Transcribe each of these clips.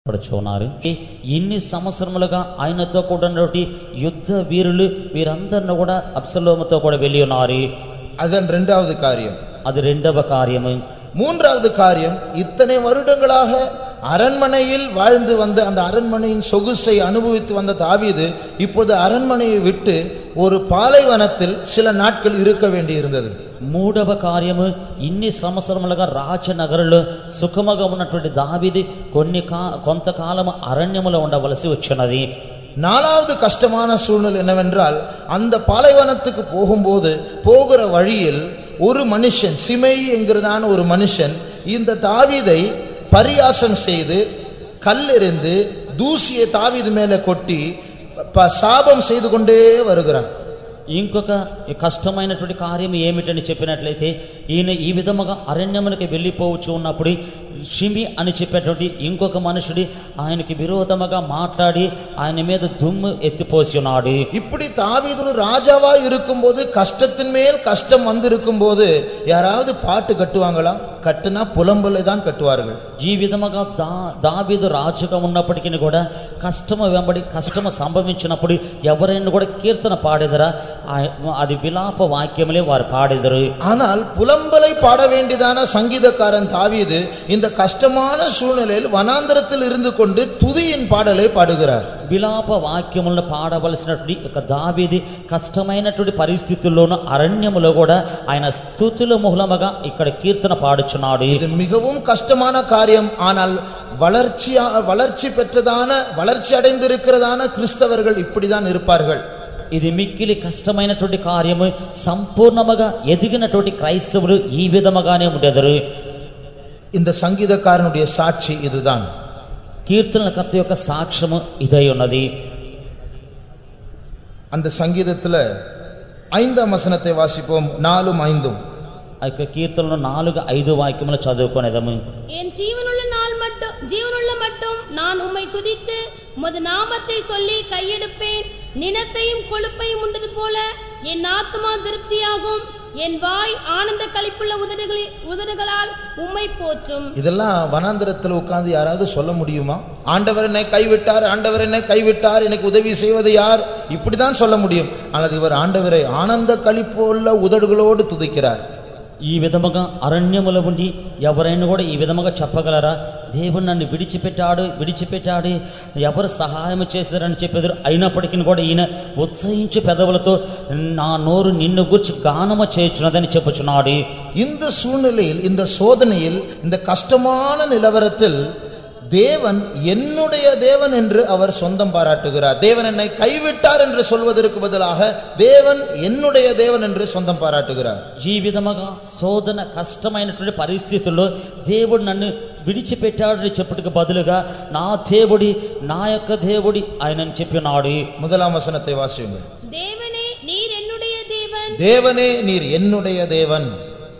పడుచున్నారు ఇన్ని సంవత్సరములుగా ఆయనతో కూడా ఉన్నటువంటి యుద్ధ వీరులు వీరందరిని కూడా అప్సలోముతో కూడా వెళ్ళి ఉన్నారు அதன் இரண்டாவது காரியம் అది రెండవ కార్యము மூன்றாவது காரியம் இத்தனை வருடங்களாக அரண்மனையில் வாழ்ந்து வந்த அந்த அரண்மனையின் சொகுசை அனுபவித்து வந்த தாவீது இப்போது அரண்மனையை விட்டு ஒரு பாலைவனத்தில் சில நாட்கள் இருக்க வேண்டியிருந்தது మూడవ కార్యము ఇన్ని సంవత్సరములుగా రాజనగరులో సుఖముగా ఉన్నటువంటి దావిది కొన్ని కా కొంతకాలము అరణ్యములో ఉండవలసి వచ్చినది நாலாவது கஷ்டமான சூழ்நிலை என்னவென்றால் அந்த பாலைவனத்துக்கு போகும்போது போகிற வழியில் ஒரு மனுஷன் சிமை என்கிறதான ஒரு மனுஷன் இந்த தாவீதை பரியாசம் செய்து கல்லெறிந்து தூசியை தாவீது மேலே கொட்டி ப- சாபம் செய்து கொண்டே வருகிறான் ఇంకొక కష్టమైనటువంటి కార్యం ఏమిటని చెప్పినట్లయితే ఈయన ఈ విధముగా అరణ్యమునికి వెళ్ళిపోవచ్చు ఉన్నప్పుడు షిమి అని చెప్పేటువంటి ఇంకొక మనుషుడి ఆయనకి విరోధముగా మాట్లాడి ఆయన మీద దుమ్ము ఎత్తిపోసి ఉన్నాడు இப்படி தாவீது ஒரு ராஜாவா இருக்கும்போது கஷ்டத்தின் மேல் கஷ்டம் வந்திருக்கும் போது யாராவது பாட்டு கட்டுவாங்களா கட்டுனா புலம்பலை தான் கட்டுவார்கள் ఈ విధముగా దా దావీదు రాజుగా ఉన్నప్పటికీ కూడా కష్టము వెంబడి కష్టము సంభవించినప్పుడు ఎవరైనా కూడా కీర్తన పాడేదరా ఆ- అది విలాప వాక్యములే వారు పాడేదరు ஆனால் புலம்பலை பாட வேண்டியதான சங்கீதக்காரன் தாவீது இந்த கஷ்டமான சூழ்நிலையில் வனாந்தரத்தில் இருந்து கொண்டு துதியின் பாடலை பாடுகிறார் విలాప వాక్యములను పాడవలసినటువంటి ఒక దావీది కష్టమైనటువంటి పరిస్థితుల్లోనూ అరణ్యములో కూడా ఆయన స్థుతుల మూలముగా ఇక్కడ కీర్తన పాడుచున్నాడు இது மிகவும் கஷ்டமான காரியம் ஆனால் வளர்ச்சியா வளர்ச்சி பெற்றதான வளர்ச்சி அடைந்திருக்கிறதான கிறிஸ்தவர்கள் இப்படிதான் இருப்பார்கள் ఇది మిక్కిలి కష్టమైనటువంటి కార్యము సంపూర్ణముగా ఎదిగినటువంటి క్రైస్తవులు ఈ విధముగానే ఉండెదరు இந்த சங்கீதக்காரனுடைய சாட்சி இதுதான் కీర్తనకర్త యొక్క సాక్ష్యము ఇదై ఉన్నది அந்த சங்கீதத்துல ஐந்தாம் வசனத்தை வாசிப்போம் நாலும் ஐந்தும் ఆ యొక్క కీర్తనలో నాలుగు ఐదు వాక్యములు చదువుకునేదము என் ஜீவனுள்ள நாள் மட்டும் ஜீவனுள்ள மட்டும் நான் உம்மை துதித்து உமது நாமத்தை சொல்லி கையெடுப்பேன் நினத்தையும் கொழுப்பையும் உண்டது போல என் ஆத்மா திருப்தியாகும் என் வாய் ஆனந்த களிப்புள்ள உதடுகளில் உதடுகளால் உம்மை போற்றும் இதெல்லாம் வனாந்திரத்தில் உட்கார்ந்து யாராவது சொல்ல முடியுமா ஆண்டவர் என்னை கைவிட்டார் ஆண்டவர் என்னை கைவிட்டார் எனக்கு உதவி செய்வது யார் இப்படிதான் சொல்ல முடியும் ஆனால் இவர் ஆண்டவரை ஆனந்த களிப்புள்ள உதடுகளோடு துதிக்கிறார் ఈ విధముగా అరణ్యములో ఉండి ఎవరైనా కూడా ఈ విధముగా చెప్పగలరా దేవుడు నన్ను విడిచిపెట్టాడు విడిచిపెట్టాడు ఎవరు సహాయం చేశారని చెప్పేది అయినప్పటికీ కూడా ఈయన ఉత్సహించి పెదవులతో నా నోరు నిన్ను గురించి గానము చేయుచున్నదని చెప్పుచున్నాడు இந்த சூழ்நிலையில் இந்த சோதனையில் இந்த கஷ்டமான நிலவரத்தில் தேவன் என்னுடைய தேவன் என்று அவர் சொந்தம் பாராட்டுகிறார் தேவன் என்னை கைவிட்டார் என்று சொல்வதற்கு பதிலாக தேவன் என்னுடைய தேவன் என்று சொந்தம் பாராட்டுகிறார் ఈ విధముగా శోధన కష్టమైనటువంటి పరిస్థితుల్లో దేవుడు నన్ను విడిచిపెట్టాడని చెప్పుటకు బదులుగా నా దేవుడి నా యొక్క దేవుడి ఆయనని చెప్పినాడు முதலாம் வசனத்தை வாசியுங்கள் தேவனே நீர் என்னுடைய தேவன் தேவனே நீர் என்னுடைய தேவன்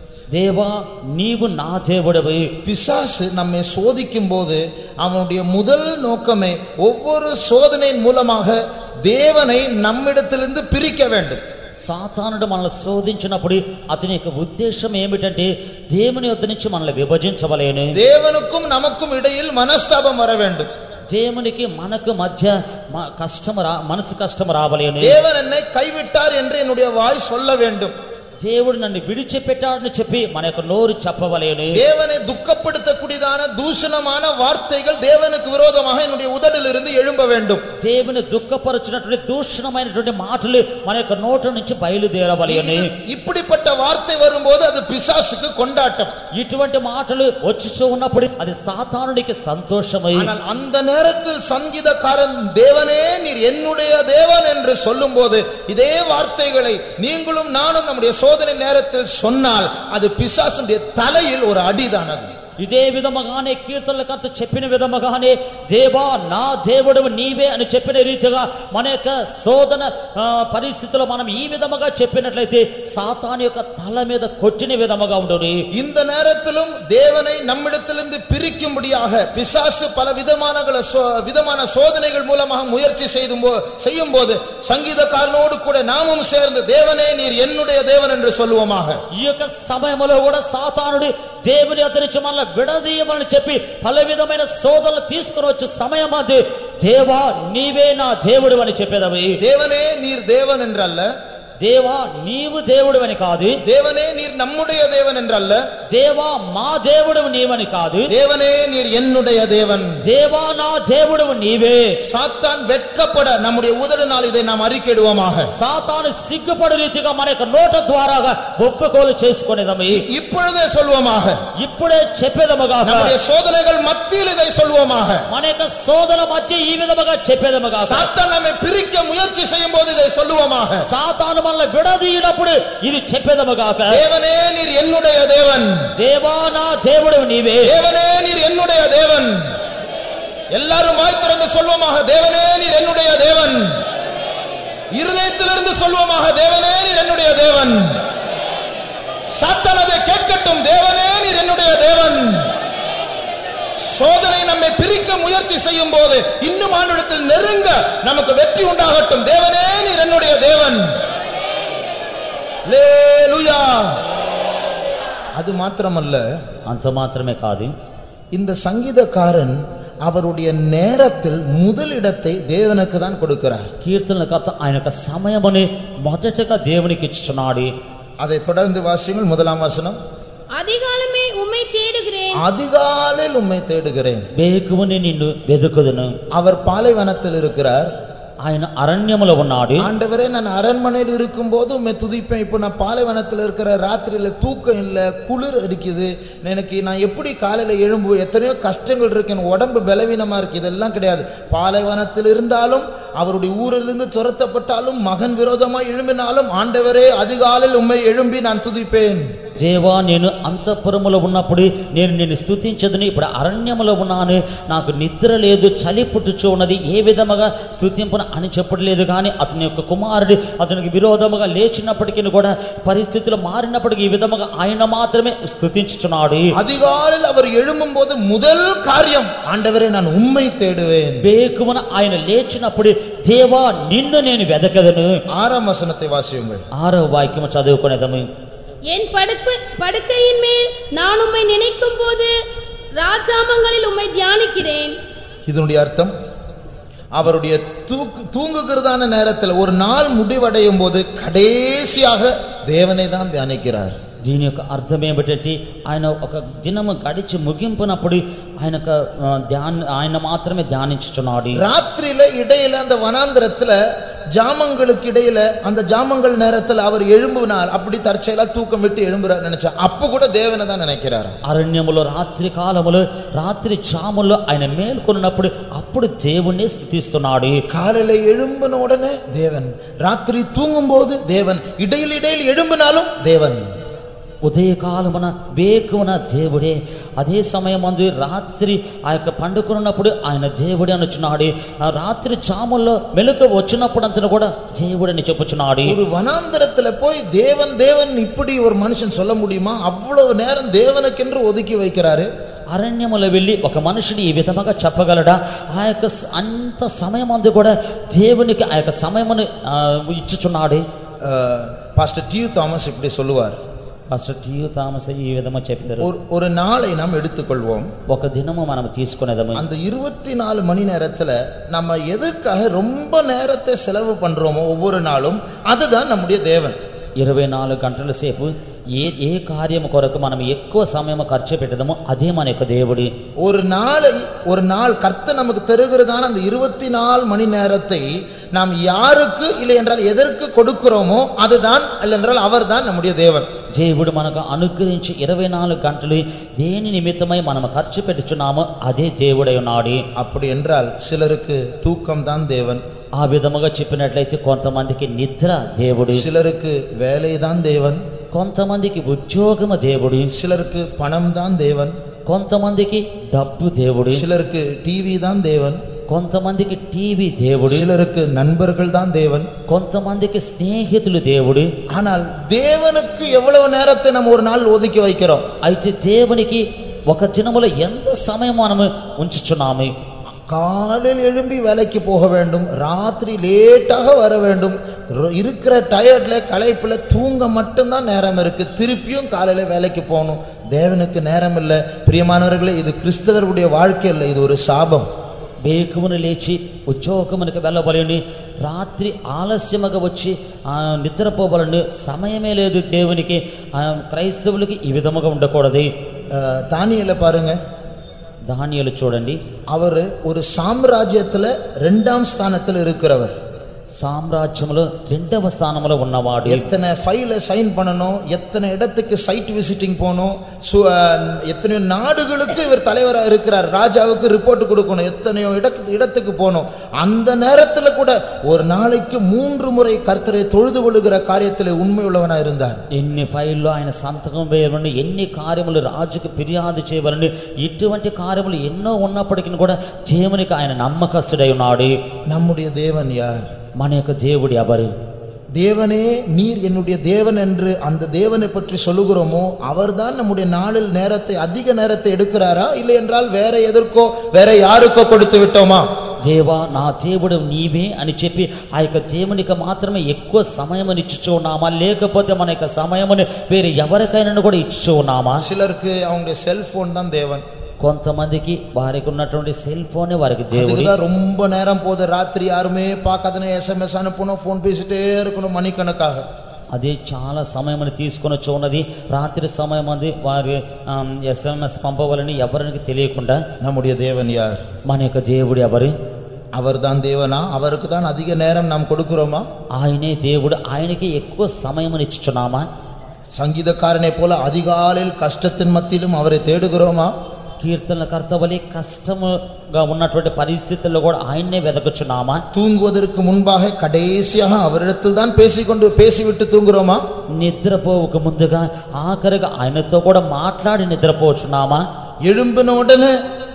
దేవా నీవు నా దేవుడవి பிசாசு நம்மை சோதிக்கும் போது அவனுடைய முதல் நோக்கமே ஒவ்வொரு சோதனையின் மூலமாக தேவனை நம்மிடத்திலிருந்து பிரிக்க வேண்டும் సాతానుడు మనల్ని శోధించినప్పుడు అతని యొక్క ఉద్దేశం ఏమిటంటే దేవుని వద్ద నుంచి మనల్ని విభజించవలేను தேவனுக்கும் நமக்கும் இடையில் மனஸ்தாபம் வர வேண்டும் దేవునికి మనకు మధ్య మ- కష్టము రా మనసు కష్టము రావలేను தேவன் என்னை கைவிட்டார் என்று என்னுடைய வாய் சொல்ல வேண்டும் దేవుడు నన్ను విడిచిపెట్టాడని చెప్పి మన యొక్క నోరు చెప్పవలేను தேவனை துக்கப்படுத்தக்கூடியதான தூஷணமான வார்த்தைகள் தேவனுக்கு விரோதமாக என்னுடைய உதடிலிருந்து எழும்ப வேண்டும் దేవుని దుఃఖపరచినటువంటి దూషణమైనటువంటి మాటలు మన యొక్క నోట నుంచి బయలుదేరవలేను இது- இப்படிப்பட்ட வார்த்தை வரும்போது அது பிசாசுக்கு கொண்டாட்டம் ఇటువంటి మాటలు వచ్చి ఉన్నప్పుడు అది సాతానుడికి సంతోషమై ஆனால் அந்த நேரத்தில் சங்கீதக்காரன் தேவனே நீர் என்னுடைய தேவன் என்று சொல்லும்போது இதே வார்த்தைகளை நீங்களும் நானும் நம்முடைய சோதனை நேரத்தில் சொன்னால் அது பிசாசுடைய தலையில் ஒரு அடிதான் அது ఇదే విధముగానే కీర్తనలకర్త చెప్పిన విధముగానే దేవా నా దేవుడు నీవే అని చెప్పిన రీతిగా మన యొక్క శోధన ఆ, పరిస్థితిలో మనం ఈ విధముగా చెప్పినట్లయితే సాతాను యొక్క తల మీద కొట్టిన విధముగా ఉండును இந்த நேரத்திலும் தேவனை நம்மிடத்திலிருந்து பிரிக்கும்படியாக பிசாசு பல விதமான விதமான சோதனைகள் மூலமாக முயற்சி செய்தும் போ- செய்யும் போது சங்கீதக்காரனோடு கூட நாமும் சேர்ந்து தேவனே நீர் என்னுடைய தேவன் என்று சொல்லுவோமாக ఈ యొక్క సమయంలో కూడా సాతానుడు దేవుని అతని నుంచి మనల్ని విడదీయమని చెప్పి పలు విధమైన శోధనలు తీసుకుని వచ్చే సమయం అది దేవా నీవే నా దేవుడు అని చెప్పేదవి தேவனே நீர் தேவன் என்றல்ல దేవా నీవు దేవుడు అని కాదు தேவனே நீர் நம்முடைய தேவன் என்றல்ல దేవా మా దేవుడు నీవని కాదు தேவனே நீர் என்னுடைய தேவன் దేవా నా దేవుడు నీవే சாத்தான் வெட்கப்பட நம்முடைய உதடுனால் இதை நாம் அறிக்கையிடுவோமாக సాతాను సిగ్గుపడు రీతిగా మన యొక్క నోట ద్వారాగా ఒప్పుకోలు చేసుకునేదమి இப்பொழுதே சொல்வோமாக ఇప్పుడే చెప్పేదముగా நம்முடைய சோதனைகள் மத்தியில் இதை சொல்வோமாக మన యొక్క శోధన మధ్య ఈ విధముగా చెప్పేదముగా சாத்தான் நம்மை பிரிக்க முயற்சி செய்யும் போது இதை சொல்லுவோமாக సాతాను మనల్ని విడదీయనప్పుడు ఇది చెప్పేదముగాక தேவனே நீர் என்னுடைய தேவன் దేవా నా దేవుడు నీవే தேவனே நீர் என்னுடைய தேவன் எல்லாரும் வாய் திறந்து சொல்வோமாக தேவனே நீர் என்னுடைய தேவன் இருதயத்திலிருந்து சொல்வோமாக தேவனே நீர் என்னுடைய தேவன் சாத்தான் அதை கேட்கட்டும் தேவனே நீர் என்னுடைய தேவன் சோதனை நம்மை பிரிக்க முயற்சி செய்யும் போது இன்னும் ஆண்டிடத்தில் நெருங்க நமக்கு வெற்றி உண்டாகட்டும் தேவனே நீர் என்னுடைய தேவன் லேலுயா அது மாத்திரமல்ல అంత మాత్రమే కాదు இந்த சங்கீதக்காரன் அவருடைய நேரத்தில் முதலிடத்தை தேவனுக்கு தான் கொடுக்கிறார் కీర్తనకర్త ఆయన యొక్క సమయముని మొదటగా దేవునికి ఇచ్చుచున్నాడు அதை தொடர்ந்து வாசியுங்கள் முதலாம் வசனம் அதிகாலமே உம்மை தேடுகிறேன் அதிகாலையில் உம்மை தேடுகிறேன் వేకువని నిన్ను వెదుకుదును அவர் பாலைவனத்தில் இருக்கிறார் ఆయన అరణ్యములో ఉన్నాడు ஆண்டவரே நான் அரண்மனையில் இருக்கும்போது உம்மை துதிப்பேன் இப்போ நான் பாலைவனத்தில் இருக்கிற ராத்திரியில தூக்கம் இல்லை குளிர் அடிக்குது எனக்கு நான் எப்படி காலையில் எழும்பு எத்தனையோ கஷ்டங்கள் இருக்கு என் உடம்பு பலவீனமா இருக்கு இதெல்லாம் கிடையாது பாலைவனத்தில் இருந்தாலும் அவருடைய ஊரிலிருந்து துரத்தப்பட்டாலும் மகன் விரோதமாய் எழும்பினாலும் ஆண்டவரே அதிகாலையில் உம்மை எழும்பி நான் துதிப்பேன் దేవా నేను అంతఃపురములో ఉన్నప్పుడు నేను నిన్ను స్థుతించదని ఇప్పుడు అరణ్యములో ఉన్నాను నాకు నిద్ర లేదు చలి పుట్టుచు ఉన్నది ఏ విధముగా స్థుతింపును అని చెప్పట్లేదు కానీ అతని యొక్క కుమారుడు అతనికి విరోధముగా లేచినప్పటికీ కూడా పరిస్థితులు మారినప్పటికీ ఈ విధముగా ఆయన మాత్రమే స్థుతించుచున్నాడు அதிகாலையில் அவர் எழும்பும்போது முதல் காரியம் ஆண்டவரே நான் உம்மை தேடுவேன் బేకుమన ఆయన లేచినప్పుడు దేవా నిన్ను నేను వెదకదను ஆறாம் வசனத்தை வாசியுங்கள் ఆరో వాక్యము చదువుకునేదము என் படுப்பு படுக்கையின் மேல் நான் உம்மை நினைக்கும் போது ராஜாமங்களில் உம்மை தியானிக்கிறேன் இதனுடைய அர்த்தம் அவருடைய தூக்கு தூங்குகிறதான நேரத்தில் ஒரு நாள் முடிவடையும் போது கடைசியாக தேவனை தான் தியானிக்கிறார் దీని యొక్క అర్థం ఏమిటంటే ఆయన ఒక దినము గడిచి ముగింపునప్పుడు ఆయన యొక్క ఆ, ధ్యాన ఆయన మాత్రమే ధ్యానించుచున్నాడు ராத்திரியில இடையில அந்த வனாந்திரத்துல ஜாமங்களுக்கு இடையில அந்த ஜாமங்கள் நேரத்தில் அவர் எழும்புனால் அப்படி தற்செயலா தூக்கம் விட்டு எழும்புறார் நினைச்சா அப்ப கூட தேவனை தான் நினைக்கிறார் అరణ్యములో రాత్రి కాలములో రాత్రి చాముల్లో ఆయన మేల్కొన్నప్పుడు అప్పుడు దేవుణ్ణి స్థుతిస్తున్నాడు காலையில எழும்பின உடனே தேவன் ராத்திரி தூங்கும் போது தேவன் இடையில் இடையில் எழும்பினாலும் தேவன் ఉదయకాలమున వేకువన దేవుడే అదే సమయం అందు రాత్రి ఆ యొక్క పండుకున్నప్పుడు ఆయన దేవుడే అనుచున్నాడు ఆ రాత్రి చాముల్లో మెలుక వచ్చినప్పుడు అంతను కూడా దేవుడని చెప్పుచున్నాడు ஒரு வனாந்திரத்துல போய் தேவன் தேவன் இப்படி ஒரு மனுஷன் சொல்ல முடியுமா அவ்வளவு நேரம் தேவனுக்கென்று ஒதுக்கி வைக்கிறாரு అరణ్యములో వెళ్ళి ఒక మనిషిని ఈ విధముగా చెప్పగలడా ఆ యొక్క స- అంత సమయం అందు కూడా దేవునికి ఆ యొక్క సమయమును ఆ, ఇచ్చుచున్నాడు அஹ், பாஸ்டர் டியூ தாமஸ் இப்படி சொல்லுவார் ఫస్ట్ టీ థామస్ ఈ విధంగా చెప్పారు ஒரு ஒரு நாளை நாம் எடுத்துக்கொள்வோம் ఒక దినము మనం తీసుకునేదము அந்த இருபத்தி நாலு மணி நேரத்துல நம்ம எதுக்காக ரொம்ப நேரத்தை செலவு பண்றோமோ ஒவ்வொரு நாளும் அதுதான் நம்முடைய தேவன் ఇరవై నాలుగు గంటల సేపు ఏ ఏ కార్యము కొరకు మనం ఎక్కువ సమయం ఖర్చు పెట్టదమో అదే మన యొక్క దేవుడి ஒரு நாளை ஒரு நாள் கர்த்தர் நமக்கு தருகிறதான அந்த இருபத்தி நாலு மணி நேரத்தை நாம் யாருக்கு இல்லை என்றால் எதற்கு கொடுக்கிறோமோ அதுதான் இல்லைன்றால் அவர்தான் நம்முடைய தேவன் దేవుడు మనకు అనుగ్రహించి ఇరవై నాలుగు గంటలు దేని నిమిత్తమై మనం ఖర్చు పెట్టుచున్నామో అదే దేవుడై ఉన్నాడు அப்படி என்றால் சிலருக்கு தூக்கம் தான் தேவன் ఆ విధముగా చెప్పినట్లయితే కొంతమందికి నిద్ర దేవుడు சிலருக்கு வேலை தான் தேவன் కొంతమందికి ఉద్యోగము దేవుడు சிலருக்கு பணம் தான் தேவன் కొంతమందికి డబ్బు దేవుడు சிலருக்கு டிவி தான் தேவன் కొంతమందికి టీవీ దేవుడు சிலருக்கு நண்பர்கள் தான் தேவன் కొంతమందికి స్నేహితులు దేవుడు ஆனால் தேவனுக்கு எவ்வளவு நேரத்தை நம்ம ஒரு நாள் ஒதுக்கி வைக்கிறோம் అయితే దేవునికి ఒక దినములో ఎంత సమయం మనము ఉంచుచున్నాము காலையில் எழும்பி வேலைக்கு போக வேண்டும் ராத்திரி லேட்டாக வர வேண்டும் ரொ- இருக்கிற டயர்ட்ல களைப்புல தூங்க மட்டும்தான் நேரம் இருக்கு திருப்பியும் காலையில வேலைக்கு போகணும் தேவனுக்கு நேரம் இல்லை பிரியமானவர்களே இது கிறிஸ்தவர்களுடைய வாழ்க்கை இல்லை இது ஒரு சாபம் వేకుమును లేచి ఉద్యోగమునకు వెళ్ళవలని రాత్రి ఆలస్యముగా వచ్చి ఆ, నిద్రపోవాలని సమయమే లేదు దేవునికి ఆ, క్రైస్తవులకి ఈ విధముగా ఉండకూడదు அஹ், தானியேலை பாருங்க ధాన్యాలు చూడండి அவர் ஒரு சாம்ராஜ்யத்துல ரெண்டாம் ஸ்தானத்தில் இருக்கிறவர் సామ్రాజ్యములో రెండవ స్థానంలో ఉన్నవాడు எத்தனை ஃபைல சைன் பண்ணணும் எத்தனை இடத்துக்கு சைட் விசிட்டிங் போகணும் சு அஹ், எத்தனையோ நாடுகளுக்கு இவர் தலைவராக இருக்கிறார் ராஜாவுக்கு ரிப்போர்ட் கொடுக்கணும் எத்தனையோ இடத்து இடத்துக்கு போகணும் அந்த நேரத்தில் கூட ஒரு நாளைக்கு மூன்று முறை கர்த்தரை தொழுது கொள்ளுகிற காரியத்தில் உண்மையுள்ளவனாக இருந்தார் ఎన్ని ఫైల్లో ఆయన సంతకం వేయవలని ఎన్ని కార్యములు రాజుకు ఫిర్యాదు చేయవలని ఇటువంటి కార్యములు ఎన్నో ఉన్నప్పటికీ కూడా దేవునికి ఆయన నమ్మకస్తుడై ఉన్నాడు நம்முடைய தேவன் யார் మన యొక్క దేవుడు ఎవరు தேவனே நீர் என்னுடைய தேவன் என்று அந்த தேவனை பற்றி சொல்லுகிறோமோ அவர்தான் நம்முடைய நாளில் நேரத்தை அதிக நேரத்தை எடுக்கிறாரா இல்லை என்றால் வேற எதற்கோ வேற யாருக்கோ கொடுத்து விட்டோமா దేవా నా దేవుడు నీవే అని చెప్పి ఆ యొక్క దేవునికి మాత్రమే ఎక్కువ సమయం ఇచ్చుచూ ఉన్నామా లేకపోతే మన యొక్క సమయముని వేరే ఎవరికైనా కూడా ఇచ్చుచూ ఉన్నామా சிலருக்கு அவங்களுடைய செல்போன் தான் தேவன் కొంతమందికి వారికి ఉన్నటువంటి సెల్ ఫోనే వారికి దేవుడు அதுக்குதான் ரொம்ப நேரம் போகுது ராத்திரி யாருமே பார்க்காதனே எஸ்எம்எஸ் அனுப்பணும் ஃபோன் பேசிட்டே இருக்கணும் மணிக்கணக்காக అది చాలా సమయం తీసుకొని వచ్చి ఉన్నది రాత్రి సమయం అది వారి ఎస్ఎంఎస్ పంపవాలని ఎవరికి తెలియకుండా நம்முடைய தேவன் யார் మన యొక్క దేవుడు ఎవరు அவர்தான் தேவனா அவருக்கு தான் அதிக நேரம் நாம் கொடுக்கிறோமா ఆయనే దేవుడు ఆయనకి ఎక్కువ సమయం ఇచ్చుచున్నామా சங்கீதக்காரனை போல அதிகாலையில் கஷ்டத்தின் மத்தியிலும் அவரை தேடுகிறோமா కీర్తన కర్తవలి కష్టముగా ఉన్నటువంటి పరిస్థితుల్లో కూడా ఆయన్నే వెదకుచున్నామా தூங்குவதற்கு முன்பாக கடைசியாக அவரிடத்தில் தான் பேசிக்கொண்டு பேசிவிட்டு தூங்குறோமா నిద్రపోవక ముందుగా ఆఖరిగా ఆయనతో కూడా మాట్లాడి నిద్రపోచున్నామా எழும்பின உடனே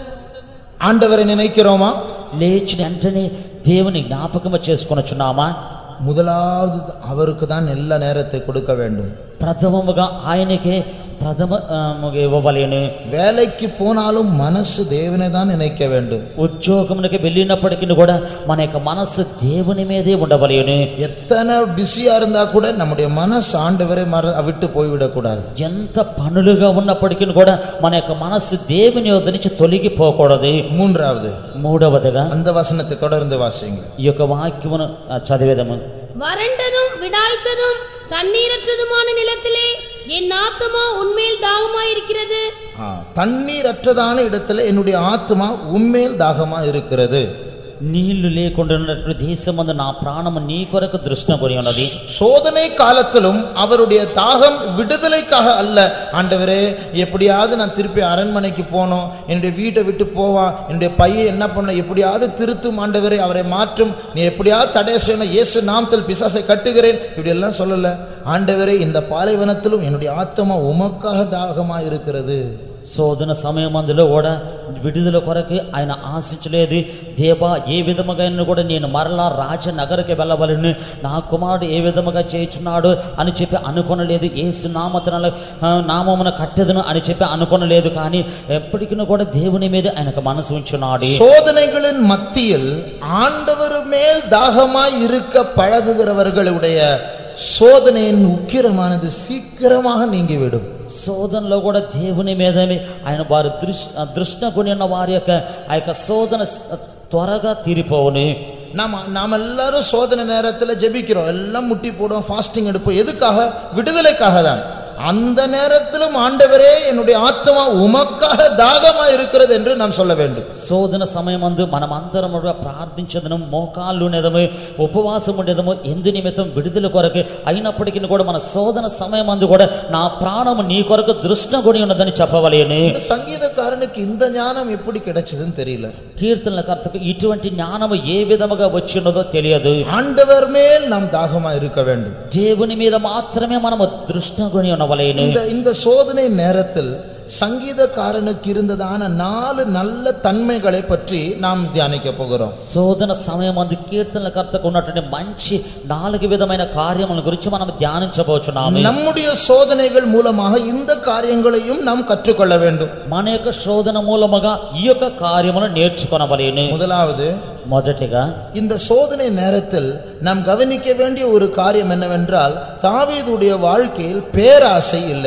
ஆண்டவரை நினைக்கிறோமா లేచిన వెంటనే దేవుని జ్ఞాపకం చేసుకొనొచ్చున్నామా முதலாவது அவருக்கு தான் எல்லா நேரத்தை கொடுக்க வேண்டும் ప్రథమముగా ఆయనకే ప్రథమ ఆ, ఇవ్వవలేను வேலைக்கு போனாலும் மனசு தேவனை தான் நினைக்க வேண்டும் ఉద్యోగమునికి వెళ్ళినప్పటికీ కూడా మన యొక్క మనస్సు దేవుని మీదే ఉండవలేను எத்தனை பிஸியா இருந்தா கூட நம்முடைய மனசு ஆண்டவரை மற விட்டு போய்விடக்கூடாது ఎంత పనులుగా ఉన్నప్పటికీ కూడా మన యొక్క మనస్సు దేవుని యొద్ద నుంచి తొలగిపోకూడదు மூன்றாவது మూడవదిగా அந்த வசனத்தை தொடர்ந்து வாசிங்க ఈ యొక్క వాక్యమును ఆ, చదివేదము வறண்டதும் விடாய்த்ததும் தண்ணீரற்றதுமான நிலத்திலே என் ஆத்துமா உண்மையில் தாகமாயிருக்கிறது ஆ, தண்ணீர் அற்றதான இடத்துல என்னுடைய ஆத்மா உண்மையில் தாகமா இருக்கிறது నీళ్లు లేకుండా ఉన్నటువంటి దేశమందు నా ప్రాణము నీ కొరకు దృష్టి కొని ఉన్నది சோதனை காலத்திலும் அவருடைய தாகம் விடுதலைக்காக அல்ல ஆண்டவரே எப்படியாவது நான் திருப்பி அரண்மனைக்கு போனோம் என்னுடைய வீட்டை விட்டு போவான் என்னுடைய பையன் என்ன பண்ண எப்படியாவது திருத்தும் ஆண்டவரே அவரை மாற்றும் நீ எப்படியாவது தடை செய்யணும் இயேசு நாமத்தில் பிசாசை கட்டுகிறேன் இப்படி எல்லாம் சொல்லல ஆண்டவரே இந்த பாலைவனத்திலும் என்னுடைய ஆத்மா உமக்காக தாகமா இருக்கிறது శోధన సమయం అందులో కూడా విడుదల కొరకు ఆయన ఆశించలేదు దేవా ఏ విధముగా కూడా నేను మరలా రాజనగరికి వెళ్ళవలను నా కుమారుడు ఏ విధముగా చేయుచున్నాడు అని చెప్పి అనుకొనలేదు ఏసు నామతన నామమున కట్టెదను అని చెప్పి అనుకొనలేదు కానీ ఎప్పటికీ కూడా దేవుని మీద ఆయనకు మనసు ఉంచున్నాడు சோதனைகளின் மத்தியில் ஆண்டவர் மேல் தாகமாய் இருக்க பழகுகிறவர்களுடைய சோதனையின் உக்கிரமானது சீக்கிரமாக நீங்கிவிடும் శోధనలో కూడా దేవుని మీదనే ఆయన వారు దృష్ దృష్ణ కొని ఉన్న వారి యొక్క ఆ యొక్క శోధన స- త్వరగా తీరిపోవును நாம் நாம் எல்லாரும் சோதனை நேரத்தில் ஜெபிக்கிறோம் எல்லாம் முட்டி போடுவோம் ஃபாஸ்டிங் எடுப்போம் எதுக்காக விடுதலைக்காக தான் அந்த நேரத்திலும் ஆண்டவரே என்னுடைய ஆத்மா உமக்காக தாகமா இருக்கிறது என்று நாம் சொல்ல வேண்டும் శోధన సమయమందు మనమందరం కూడా ప్రార్థించదము మోకాళ్ళు ఉండేదము ఉపవాసం ఉండేదము ఎందు నిమిత్తం విడుదల కొరకు అయినప్పటికీ కూడా మన శోధన సమయమందు కూడా నా ప్రాణము నీ కొరకు దృష్ణ కొని ఉన్నదని చెప్పవలేను இந்த சங்கீதக்காரனுக்கு இந்த ஞானம் எப்படி கிடைச்சதுன்னு தெரியல కీర్తనల కర్తకు ఇటువంటి జ్ఞానము ఏ విధముగా వచ్చిన్నదో తెలియదు ஆண்டவர் மேல் நாம் தாகமா இருக்க வேண்டும் దేవుని మీద మాత్రమే మనము దృష్ణ కొని ఉండవలేను இந்த இந்த சோதனை நேரத்தில் சங்கீதக்காரனுக்கு இருந்ததான நாலு நல்ல தன்மைகளை பற்றி நாம் தியானிக்க போகிறோம் శోధన సమయం అందు కీర్తనల కర్తకు ఉన్నటువంటి మంచి నాలుగు విధమైన కార్యముల గురించి మనం ధ్యానించబోచున్నాము நம்முடைய சோதனைகள் மூலமாக இந்த காரியங்களையும் நாம் கற்றுக்கொள்ள வேண்டும் మన యొక్క శోధన మూలముగా ఈ యొక్క కార్యమును నేర్చుకొనవలేను முதலாவது మొదటిగా இந்த சோதனை நேரத்தில் நாம் கவனிக்க வேண்டிய ஒரு காரியம் என்னவென்றால் தாவீதுடைய வாழ்க்கையில் பேராசை இல்லை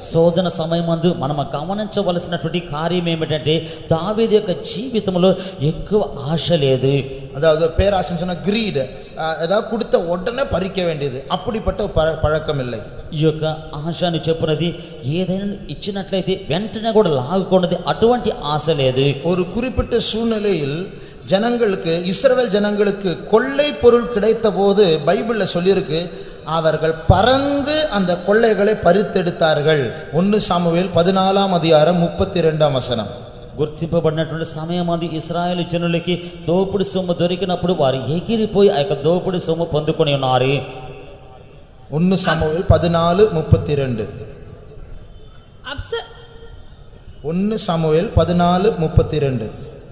శోధన సమయం మందు మనం గమనించవలసినటువంటి కార్యం ఏమిటంటే దావీదు యొక్క జీవితంలో ఎక్కువ ఆశ లేదు அதாவது பேராசன் சொன்ன கிரீடு ஏதாவது கொடுத்த உடனே பறிக்க வேண்டியது அப்படிப்பட்ட ப- பழக்கம் இல்லை ఈ యొక్క ఆశ అని చెప్పినది ఏదైనా ఇచ్చినట్లయితే వెంటనే కూడా లాగుకున్నది అటువంటి ఆశ లేదు ஒரு குறிப்பிட்ட சூழ்நிலையில் ஜனங்களுக்கு இஸ்ரவேல் ஜனங்களுக்கு கொள்ளை பொருள் கிடைத்த போது பைபிள்ல சொல்லியிருக்கு அவர்கள் பறந்து அந்த கொள்ளைகளை பறித்தெடுத்தார்கள் ஒன்று சாமுவேல் பதினாலாம் அதிகாரம் முப்பத்தி ரெண்டாம் வசனம் గుర్తింపబడినటువంటి సమయం అది ఇస్రాయేల్ జనులకి దోపుడు సొమ్ము దొరికినప్పుడు వారు ఎగిరిపోయి ఆ యొక్క దోపుడు సొమ్ము పొందుకొని ఉన్నారు ஒன்று சாமுவேல் பதினாலு முப்பத்தி ரெண்டு அப்ச ஒன்று சாமுவேல் பதினாலு முப்பத்தி ரெண்டு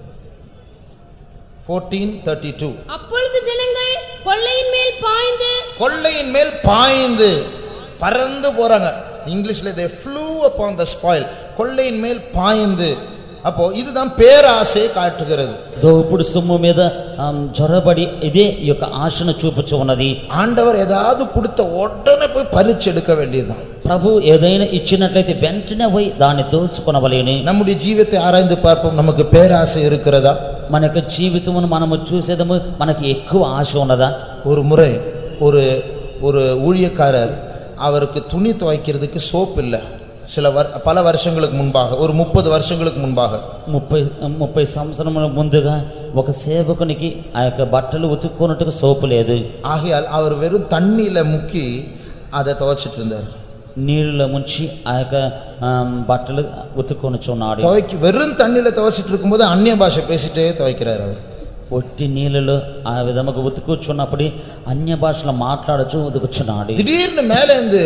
ஃபோர்டீன் தேர்ட்டி டூ அப்பொழுது ஜனங்கள் கொள்ளையின் மேல் பாய்ந்து கொள்ளையின் மேல் பாய்ந்து பறந்து போறாங்க இங்கிலீஷ்ல they flew upon the spoil கொள்ளையின் மேல் பாய்ந்து அப்போ இதுதான் பேராசையை காட்டுகிறது దోపుడు సొమ్ము మీద ఆ, జొరబడి ఇదే ఈ యొక్క ఆశను చూపుచు ఉన్నది ஆண்டவர் ஏதாவது கொடுத்த உடனே போய் பறிச்சு எடுக்க வேண்டியதுதான் ప్రభు ఏదైనా ఇచ్చినట్లయితే వెంటనే పోయి దాన్ని దోచుకొనవలేని நம்முடைய ஜீவித்தை ஆராய்ந்து பார்ப்போம் நமக்கு பேராசை இருக்கிறதா మన యొక్క జీవితమును మనము చూసేదము మనకి ఎక్కువ ఆశ ఉన్నదా ஒரு முறை ஒரு ஒரு ஊழியக்காரர் அவருக்கு துணி துவைக்கிறதுக்கு சோப் இல்லை சில வர் பல வருஷங்களுக்கு முன்பாக ஒரு முப்பது வருஷங்களுக்கு முன்பாக ముప్పై ముప్పై సంవత్సరముల ముందుగా ఒక సేవకునికి ఆ యొక్క బట్టలు ఉతుక్కున్నట్టుగా సోపు లేదు ஆகையால் அவர் வெறும் தண்ணியில முக்கி அதை துவைச்சிட்டு இருந்தார் నీళ్ళలో ముంచి ఆ యొక్క ఆ, బట్టలు ఉతుక్కొనుచున్నాడు துவைக்கு வெறும் தண்ணியில துவைச்சிட்டு இருக்கும்போது அந்நிய பாஷை பேசிட்டே துவைக்கிறார் அவர் ఒట్టి నీళ్ళలో ఆ విధముగా ఉతుకుచున్నప్పుడు అన్య భాషలో మాట్లాడుచు ఉతుకుచున్నాడు திடீர்னு மேலேருந்து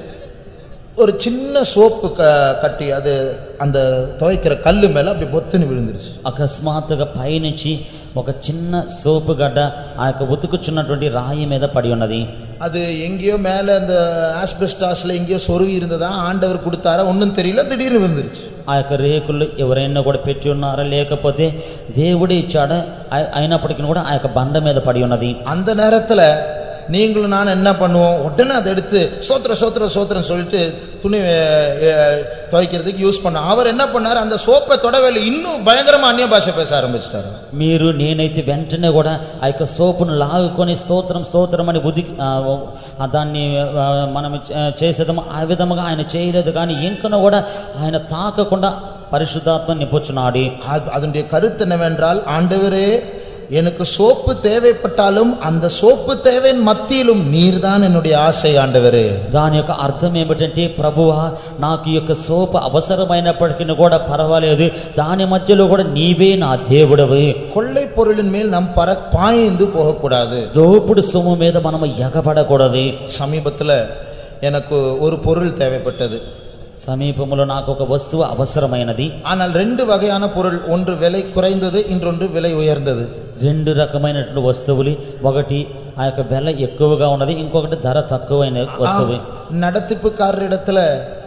ஒரு சின்ன சோப்பு க கட்டி அது அந்த துவைக்கிற கல்லு மேல அப்படி பொத்துன்னு விழுந்துருச்சு అకస్మాత్తుగా పైనుంచి ఒక చిన్న సోపు గడ్డ ఆ యొక్క ఉతుకుచున్నటువంటి రాయి మీద పడి ఉన్నది அது எங்கேயோ மேலே அந்த ஆஸ்பெஸ்டாஸ்ல எங்கேயோ சொருவி இருந்ததா ஆண்டவர் கொடுத்தாரா ஒன்றும் தெரியல திடீர்னு விழுந்துருச்சு ఆ యొక్క రేకులు ఎవరైనా కూడా పెట్టి ఉన్నారా లేకపోతే దేవుడే ఇచ్చాడా అయి- అయినప్పటికీ కూడా ఆ యొక్క బండ మీద పడి ఉన్నది அந்த நேரத்துல நீங்களும் நான் என்ன பண்ணுவோம் உடனே அதை எடுத்து சோத்திர சோத்திர சோத்திரம் சொல்லிட்டு துணி அஹ், அஹ், துவைக்கிறதுக்கு யூஸ் பண்ணோம் அவர் என்ன பண்ணார் அந்த சோப்பை தொடவே இல்லை இன்னும் பயங்கரமா அந்நிய பாஷை பேச ஆரம்பிச்சிட்டாரு మీరు నేనైతే వెంటనే కూడా ఆ యొక్క సోపును లాగుకొని స్తోత్రం స్తోత్రం అని ఉది ఆ, ఆ దాన్ని ఆ, మనం చే- చేసేదము ఆ విధముగా ఆయన చేయలేదు కానీ ఇంకనూ కూడా ఆయన తాకకుండా పరిశుద్ధాత్మ నింపుచున్నాడు அது- அதனுடைய கருத்து என்னவென்றால் ஆண்டவரே எனக்கு சோப்பு தேவைப்பட்டாலும் அந்த சோப்பு தேவையின் மத்தியிலும் நீர்தான் என்னுடைய ஆசை ஆண்டவரே దాని యొక్క అర్థం ఏమిటంటే ప్రభువా నాకు ఈ యొక్క సోపు అవసరమైనప్పటికీ కూడా పర్వాలేదు దాని మధ్యలో కూడా నీవే నా దేవుడవు கொள்ளை பொருளின் மேல் நம் பற பாய்ந்து போகக்கூடாது దోపుడు సొమ్ము మీద మనము ఎగబడకూడదు சமீபத்துல எனக்கு ஒரு பொருள் தேவைப்பட்டது సమీపంలో నాకు ఒక వస్తువు అవసరమైనది ஆனால் ரெண்டு வகையான பொருள் ஒன்று விலை குறைந்தது இன்னொன்று விலை உயர்ந்தது రెండు రకమైనటువంటి వస్తువులు ఒకటి ఆ యొక్క వెల ఎక్కువగా ఉన్నది ఇంకొకటి ధర తక్కువైన వస్తువు நடத்திப்புக்காரரிடத்துல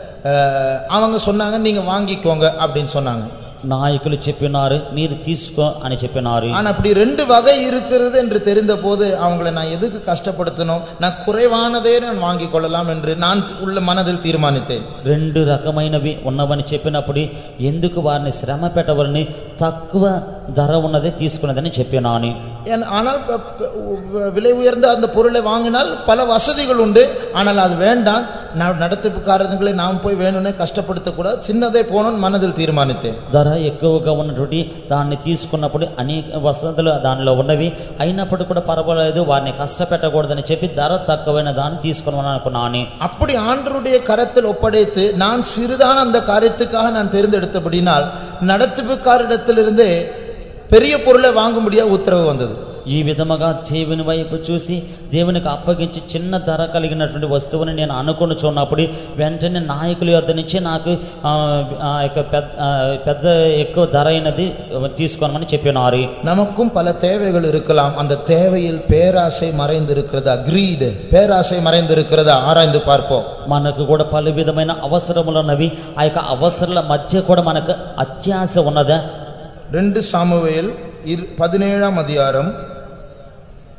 அஹ், அவங்க சொன்னாங்க நீங்க வாங்கிக்கோங்க அப்படின்னு சொன்னாங்க నాయకులు చెప్పినారు మీరు తీసుకో అని చెప్పినారు ஆனா அப்படி ரெண்டு வகை இருக்கிறது என்று தெரிந்த போது அவங்கள நான் எதுக்கு கஷ்டப்படுத்தணும் நான் குறைவானதே நான் வாங்கிக் கொள்ளலாம் என்று நான் உள்ள மனதில் தீர்மானித்தேன் రెండు రకమైనవి ఉన్నవని చెప్పినప్పుడు ఎందుకు వారిని శ్రమ పెట్టవలని తక్కువ ధర ఉన్నదే తీసుకున్నదని చెప్పినాను ஏன் ஆனால் ப- ப- உ- விலை உயர்ந்த அந்த பொருளை வாங்கினால் பல வசதிகள் உண்டு ஆனால் அது வேண்டாம் நான் நடத்திப்புக்காரங்களை நாம் போய் வேணும்னே கஷ்டப்படுத்தக்கூடாது சின்னதே போகணும்னு மனதில் தீர்மானித்தேன் ధర ఎక్కువగా ఉన్నటువంటి దాన్ని తీసుకున్నప్పుడు అనేక వసతులు దానిలో ఉన్నవి అయినప్పటికీ కూడా పర్వాలేదు వారిని కష్టపెట్టకూడదని చెప్పి ధర తక్కువైన దాన్ని తీసుకున్నాను అనుకున్నాను அப்படி ஆண்டருடைய கரத்தில் ஒப்படைத்து நான் சிறிதான அந்த காரியத்துக்காக நான் தேர்ந்தெடுத்தபடினால் நடத்திப்புக்காரிடத்திலிருந்தே பெரிய பொருளை வாங்கும்படியா உத்தரவு வந்தது ఈ విధముగా దేవుని వైపు చూసి దేవునికి అప్పగించి చిన్న ధర కలిగినటువంటి వస్తువుని నేను అనుకుని చూన్నప్పుడు వెంటనే నాయకుల యొద్ద నుంచి నాకు ఆ, ఆ యొక్క పెద్ద ఆ, పెద్ద ఎక్కువ ధర అయినది తీసుకోమని చెప్పినారు நமக்கும் பல தேவைகள் இருக்கலாம் அந்த தேவையில் பேராசை மறைந்திருக்கிறதா கிரீடு பேராசை மறைந்திருக்கிறதா ஆராய்ந்து பார்ப்போம் మనకు కూడా పలు విధమైన అవసరములు ఉన్నవి ఆ యొక్క అవసరాల మధ్య కూడా మనకు అత్యాశ ఉన్నదా ரெண்டு சாமுவேல் இரு- பதினேழாம் அதிகாரம்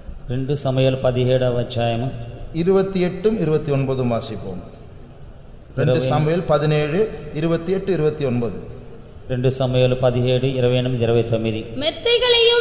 రెండు సమయాలు పదిహేడవ అధ్యాయము இருபத்தி எட்டும் இருபத்தி ஒன்பதும் வாசிப்போம் ரெண்டு சாமுவேல் பதினேழு இருபத்தி எட்டு இருபத்தி ஒன்பது రెండు సమయాలు పదిహేడు ఇరవై ఎనిమిది ఇరవై తొమ్మిది மெத்தைகளையும்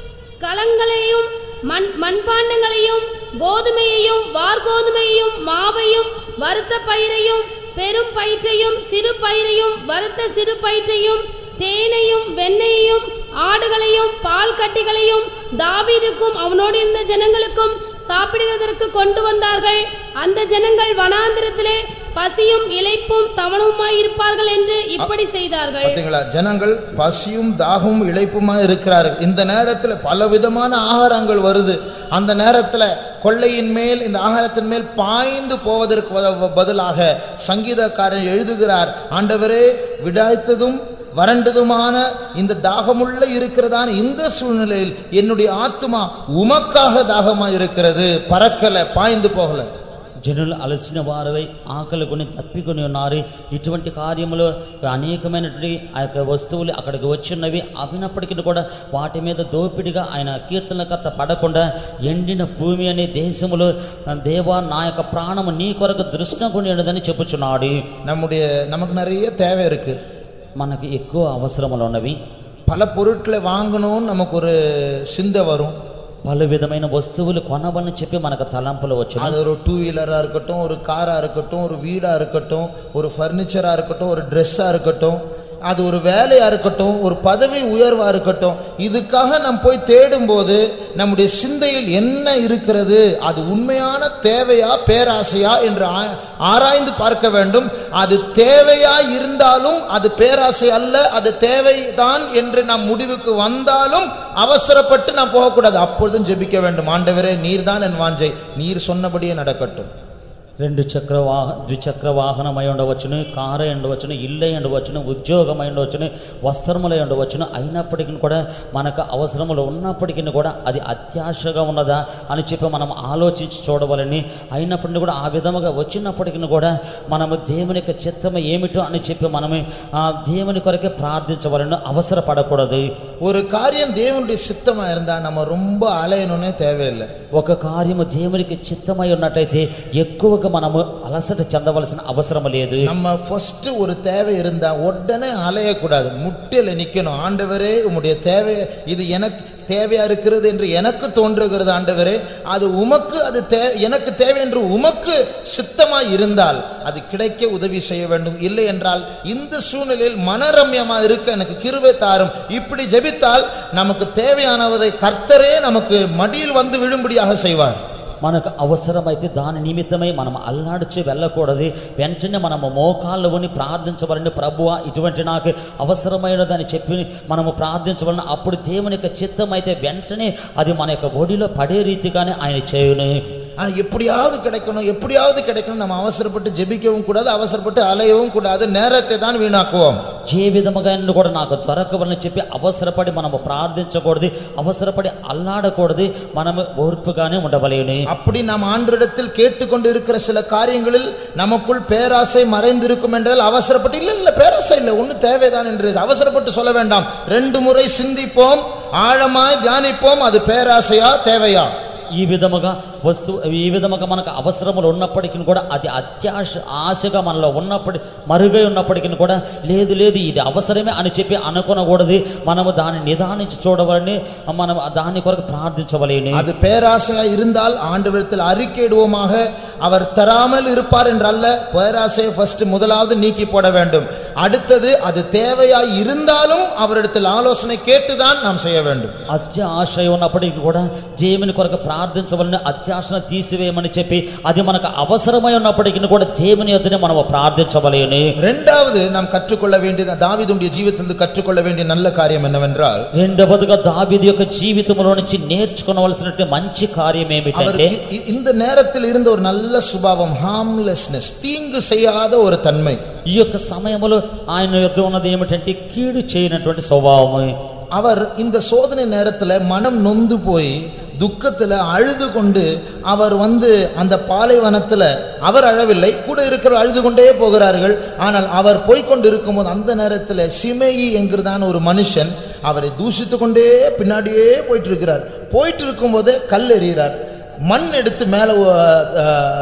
கலங்களையும் மண் மண்பாண்டங்களையும் கோதுமையையும் வார்கோதுமையையும் மாவையும் வறுத்த பயிரையும் பெரும் பயிற்றையும் சிறு பயிரையும் வறுத்த சிறு பயிற்றையும் தேனையும் வெண்ணெயையும் ஆடுகளையும் பால் கட்டிகளையும் தாவீதுக்கும் அவனோடு இருந்த ஜனங்களுக்கும் சாப்பிடுவதற்கு கொண்டு வந்தார்கள் அந்த ஜனங்கள் வனாந்திரத்திலே பசியும் இளைப்பும் தவணுமாய் இருப்பார்கள் என்று இப்படி செய்தார்கள் பார்த்தீங்களா ஜனங்கள் பசியும் தாகமும் இளைப்புமா இருக்கிறார்கள் இந்த நேரத்தில் பல விதமான ஆகாரங்கள் வருது அந்த நேரத்தில் கொள்ளையின் மேல் இந்த ஆகாரத்தின் மேல் பாய்ந்து போவதற்கு பத- பதிலாக சங்கீதக்காரன் எழுதுகிறார் ஆண்டவரே விடாய்த்ததும் வறண்டதுமான இந்த தாகமுள்ள இருக்கிறதான இந்த சூழ்நிலையில் என்னுடைய ஆத்துமா உமக்காக தாகமா இருக்கிறது பறக்கல பாய்ந்து போகல జనులు అలసిన వారై ఆకలి కొని తప్పికొని ఉన్నారు ఇటువంటి కార్యములు అనేకమైనటువంటి ఆ యొక్క వస్తువులు అక్కడికి వచ్చినవి అవినప్పటికీ కూడా వాటి మీద దోపిడిగా ఆయన కీర్తనకర్త పడకుండా ఎండిన భూమి అనే దేశములో దేవా నా యొక్క ప్రాణము నీ కొరకు దృష్టి కొని ఉన్నదని చెప్పుచున్నాడు நம்முடைய நமக்கு நிறைய தேவை இருக்கு మనకి ఎక్కువ అవసరములు ఉన్నవి பல பொருட்களை வாங்கணும்னு நமக்கு ஒரு சிந்தை வரும் పలు విధమైన వస్తువులు కొనవని చెప్పి మనకు తలంపులు వచ్చును அது ஒரு டூ வீலராக இருக்கட்டும் ஒரு காராக இருக்கட்டும் ஒரு வீடாக இருக்கட்டும் ஒரு ஃபர்னிச்சராக இருக்கட்டும் ஒரு ட்ரெஸ்ஸாக இருக்கட்டும் அது ஒரு வேலையாக இருக்கட்டும் ஒரு பதவி உயர்வாக இருக்கட்டும் இதுக்காக நாம் போய் தேடும்போது நம்முடைய சிந்தையில் என்ன இருக்கிறது அது உண்மையான தேவையா பேராசையா என்று ஆ- ஆராய்ந்து பார்க்க வேண்டும் அது தேவையா இருந்தாலும் அது பேராசை அல்ல அது தேவைதான் என்று நாம் முடிவுக்கு வந்தாலும் அவசரப்பட்டு நாம் போகக்கூடாது அப்பொழுதும் ஜெபிக்க வேண்டும் ஆண்டவரே நீர்தான் என் வாஞ்சை நீர் சொன்னபடியே நடக்கட்டும் రెండు చక్ర వాహ ద్విచక్ర వాహనమై ఉండవచ్చును కారు అయి ఉండవచ్చును ఇల్లు అయి ఉండవచ్చును ఉద్యోగం అయి ఉండవచ్చును వస్త్రములు అయి ఉండవచ్చును అయినప్పటికీ కూడా మనకు అవసరములు ఉన్నప్పటికీ కూడా అది అత్యాశగా ఉన్నదా అని చెప్పి మనం ఆలోచించి చూడవాలని అయినప్పటికీ కూడా ఆ విధముగా వచ్చినప్పటికీ కూడా మనము దేవుని యొక్క చిత్తము ఏమిటో అని చెప్పి మనము ఆ దేవుని కొరకే ప్రార్థించవలను అవసరపడకూడదు ஒரு காரியம் தேவனுடைய சித்தமா இருந்தா நம்ம ரொம்ப அலையணும்னே தேவையில்லை ఒక కార్యము దేవునికి చిత్తమై ఉన్నట్టయితే ఎక్కువగా మనము అలసట చెందవలసిన అవసరం లేదు நம்ம ஃபர்ஸ்ட் ஒரு தேவை இருந்தா உடனே அலையக்கூடாது முட்டில நிக்கணும் ஆண்டவரே உம்முடைய தேவை இது எனக்கு தேவையா இருக்கிறது என்று எனக்கு தோன்றுகிறது ஆண்டவரே அது உமக்கு அது தே எனக்கு தேவை என்று உமக்கு சித்தமா இருந்தால் அது கிடைக்க உதவி செய்ய வேண்டும் இல்லை என்றால் இந்த சூழ்நிலையில் மனரம்யமா இருக்க எனக்கு கிருபை தாரும் இப்படி ஜெபித்தால் நமக்கு தேவையானவரை கர்த்தரே நமக்கு மடியில் வந்து விழும்படியாக செய்வார் మనకు అవసరమైతే దాని నిమిత్తమై మనం అల్లాడిచి వెళ్ళకూడదు వెంటనే మనము మోకాళ్ళు ఉని ప్రార్థించవలని ప్రభువ ఇటువంటి నాకు అవసరమైనదని చెప్పి మనము ప్రార్థించవలన అప్పుడు దేవుని యొక్క చిత్తం అయితే వెంటనే అది మన యొక్క ఒడిలో పడే రీతిగానే ఆయన చేయును ஆனா எப்படியாவது கிடைக்கணும் எப்படியாவது கிடைக்கணும் நம்ம அவசரப்பட்டு ஜெபிக்கவும் கூடாது அவசரப்பட்டு அலையவும் கூடாது நேரத்தை தான் வீணாக்குவோம் ఏ విధముగా కూడా నాకు దొరకవలని చెప్పి అవసరపడి మనము ప్రార్థించకూడదు అవసరపడి అల్లాడకూడదు మనము ఓర్పుగానే ఉండవలేను அப்படி நாம் ஆண்டரிடத்தில் கேட்டுக்கொண்டு இருக்கிற சில காரியங்களில் நமக்குள் பேராசை மறைந்திருக்கும் என்றால் அவசரப்பட்டு இல்ல இல்ல பேராசை இல்லை ஒண்ணு தேவைதான் என்று அவசரப்பட்டு சொல்ல வேண்டாம் ரெண்டு முறை சிந்திப்போம் ஆழமாய் தியானிப்போம் அது பேராசையா தேவையா ఈ విధముగా వస్తు ఈ విధముగా మనకు అవసరములు ఉన్నప్పటికీ కూడా అది అత్యాశ ఆశగా మనలో ఉన్నప్పటి మరుగై ఉన్నప్పటికీ కూడా లేదు లేదు ఇది అవసరమే అని చెప్పి అనుకోనకూడదు మనము దాన్ని నిదానించి చూడవలని మనం దాని కొరకు ప్రార్థించవలేని அது பேராசையா இருந்தால் ஆண்டவரிடத்தில் அறிக்கையிடுவோமாக அவர் தராமல் இருப்பார் என்றல்ல பேராசையை ஃபர்ஸ்ட் முதலாவது நீக்கி போட வேண்டும் அடுத்தது அது தேவையாய் இருந்தாலும் அவரிடத்தில் ஆலோசனை கேட்டுதான் நாம் செய்ய வேண்டும் అత్యాశ ఉన్నప్పటికీ కూడా దేవుని కొరకు ప్రార్థించవలని అత్యాశను తీసివేయమని చెప్పి అది మనకు అవసరమై ఉన్నప్పటికీ కూడా దేవుని యొద్దనే మనము ప్రార్థించవలేని இரண்டாவது நாம் கற்றுக்கொள்ள வேண்டியது தாவீதுடைய ஜீவிதத்திலிருந்து கற்றுக்கொள்ள வேண்டிய நல்ல காரியம் என்னவென்றால் రెండవదిగా దావీదు యొక్క జీవితంలో నుంచి నేర్చుకోవలసినటువంటి మంచి కార్యం ఏమిటంటే அவருக்கு இ- இந்த நேரத்தில் இருந்த ஒரு நல்ல சுபாவம் ஹார்ம்லெஸ்னஸ் தீங்கு செய்யாத ஒரு தன்மை ఈ యొక్క సమయంలో ఆయన యొద్ద ఉన్నది ఏమిటంటే కీడు చేయనటువంటి స్వభావము அவர் இந்த சோதனை நேரத்தில் மனம் நொந்து போய் துக்கத்தில் அழுது கொண்டு அவர் வந்து அந்த பாலைவனத்தில் அவர் அழவில்லை கூட இருக்கிற அழுது கொண்டே போகிறார்கள் ஆனால் அவர் போய்க்கொண்டு இருக்கும்போது அந்த நேரத்தில் சிமேயி என்கிறதான ஒரு மனுஷன் அவரை தூஷித்து கொண்டே பின்னாடியே போயிட்டு இருக்கிறார் போயிட்டு இருக்கும்போதே கல் எறிகிறார் மண் எடுத்து மேலே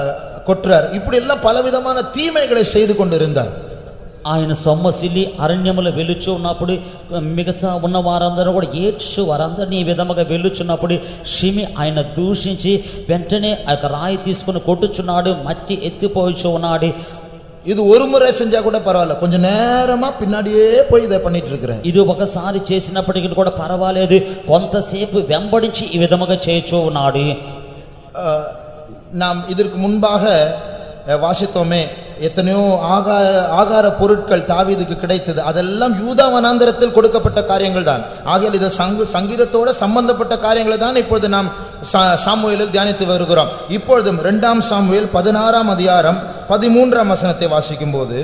கொற்றார் இப்படி எல்லாம் பலவிதமான தீமைகளை செய்து கொண்டிருந்தார் ఆయన సొమ్మసిల్లి అరణ్యములో వెలుచు ఉన్నప్పుడు మిగతా ఉన్న వారందరూ కూడా ఏడ్చు వారందరినీ ఈ విధముగా వెళ్ళుచున్నప్పుడు షిమి ఆయన దూషించి వెంటనే ఆ యొక్క రాయి తీసుకుని కొట్టుచున్నాడు మట్టి ఎత్తిపోయిచు ఉన్నాడు இது ஒரு முறை செஞ்சா கூட பரவாயில்ல கொஞ்ச நேரமா பின்னாடியே போய் இதை பண்ணிட்டு இருக்கிறார் ఇది ఒకసారి చేసినప్పటికీ కూడా పర్వాలేదు కొంతసేపు వెంబడించి ఈ విధముగా చేయచూ ఉన్నాడు அஹ், நாம் இதற்கு முன்பாக அஹ், வாசித்தோமே எத்தனையோ ஆகார ஆகார பொருட்கள் தாவீதுக்கு கிடைத்தது அதெல்லாம் யூதா வனாந்தரத்தில் கொடுக்கப்பட்ட காரியங்கள் தான் ஆகையால் இது சங்கு சங்கீதத்தோட சம்பந்தப்பட்ட காரியங்களை தான் இப்பொழுது நாம் சா- சாமுவேலில் தியானித்து வருகிறோம் இப்பொழுதும் இரண்டாம் சாமுவேல் பதினாறாம் அதிகாரம் பதிமூன்றாம் வசனத்தை வாசிக்கும் போது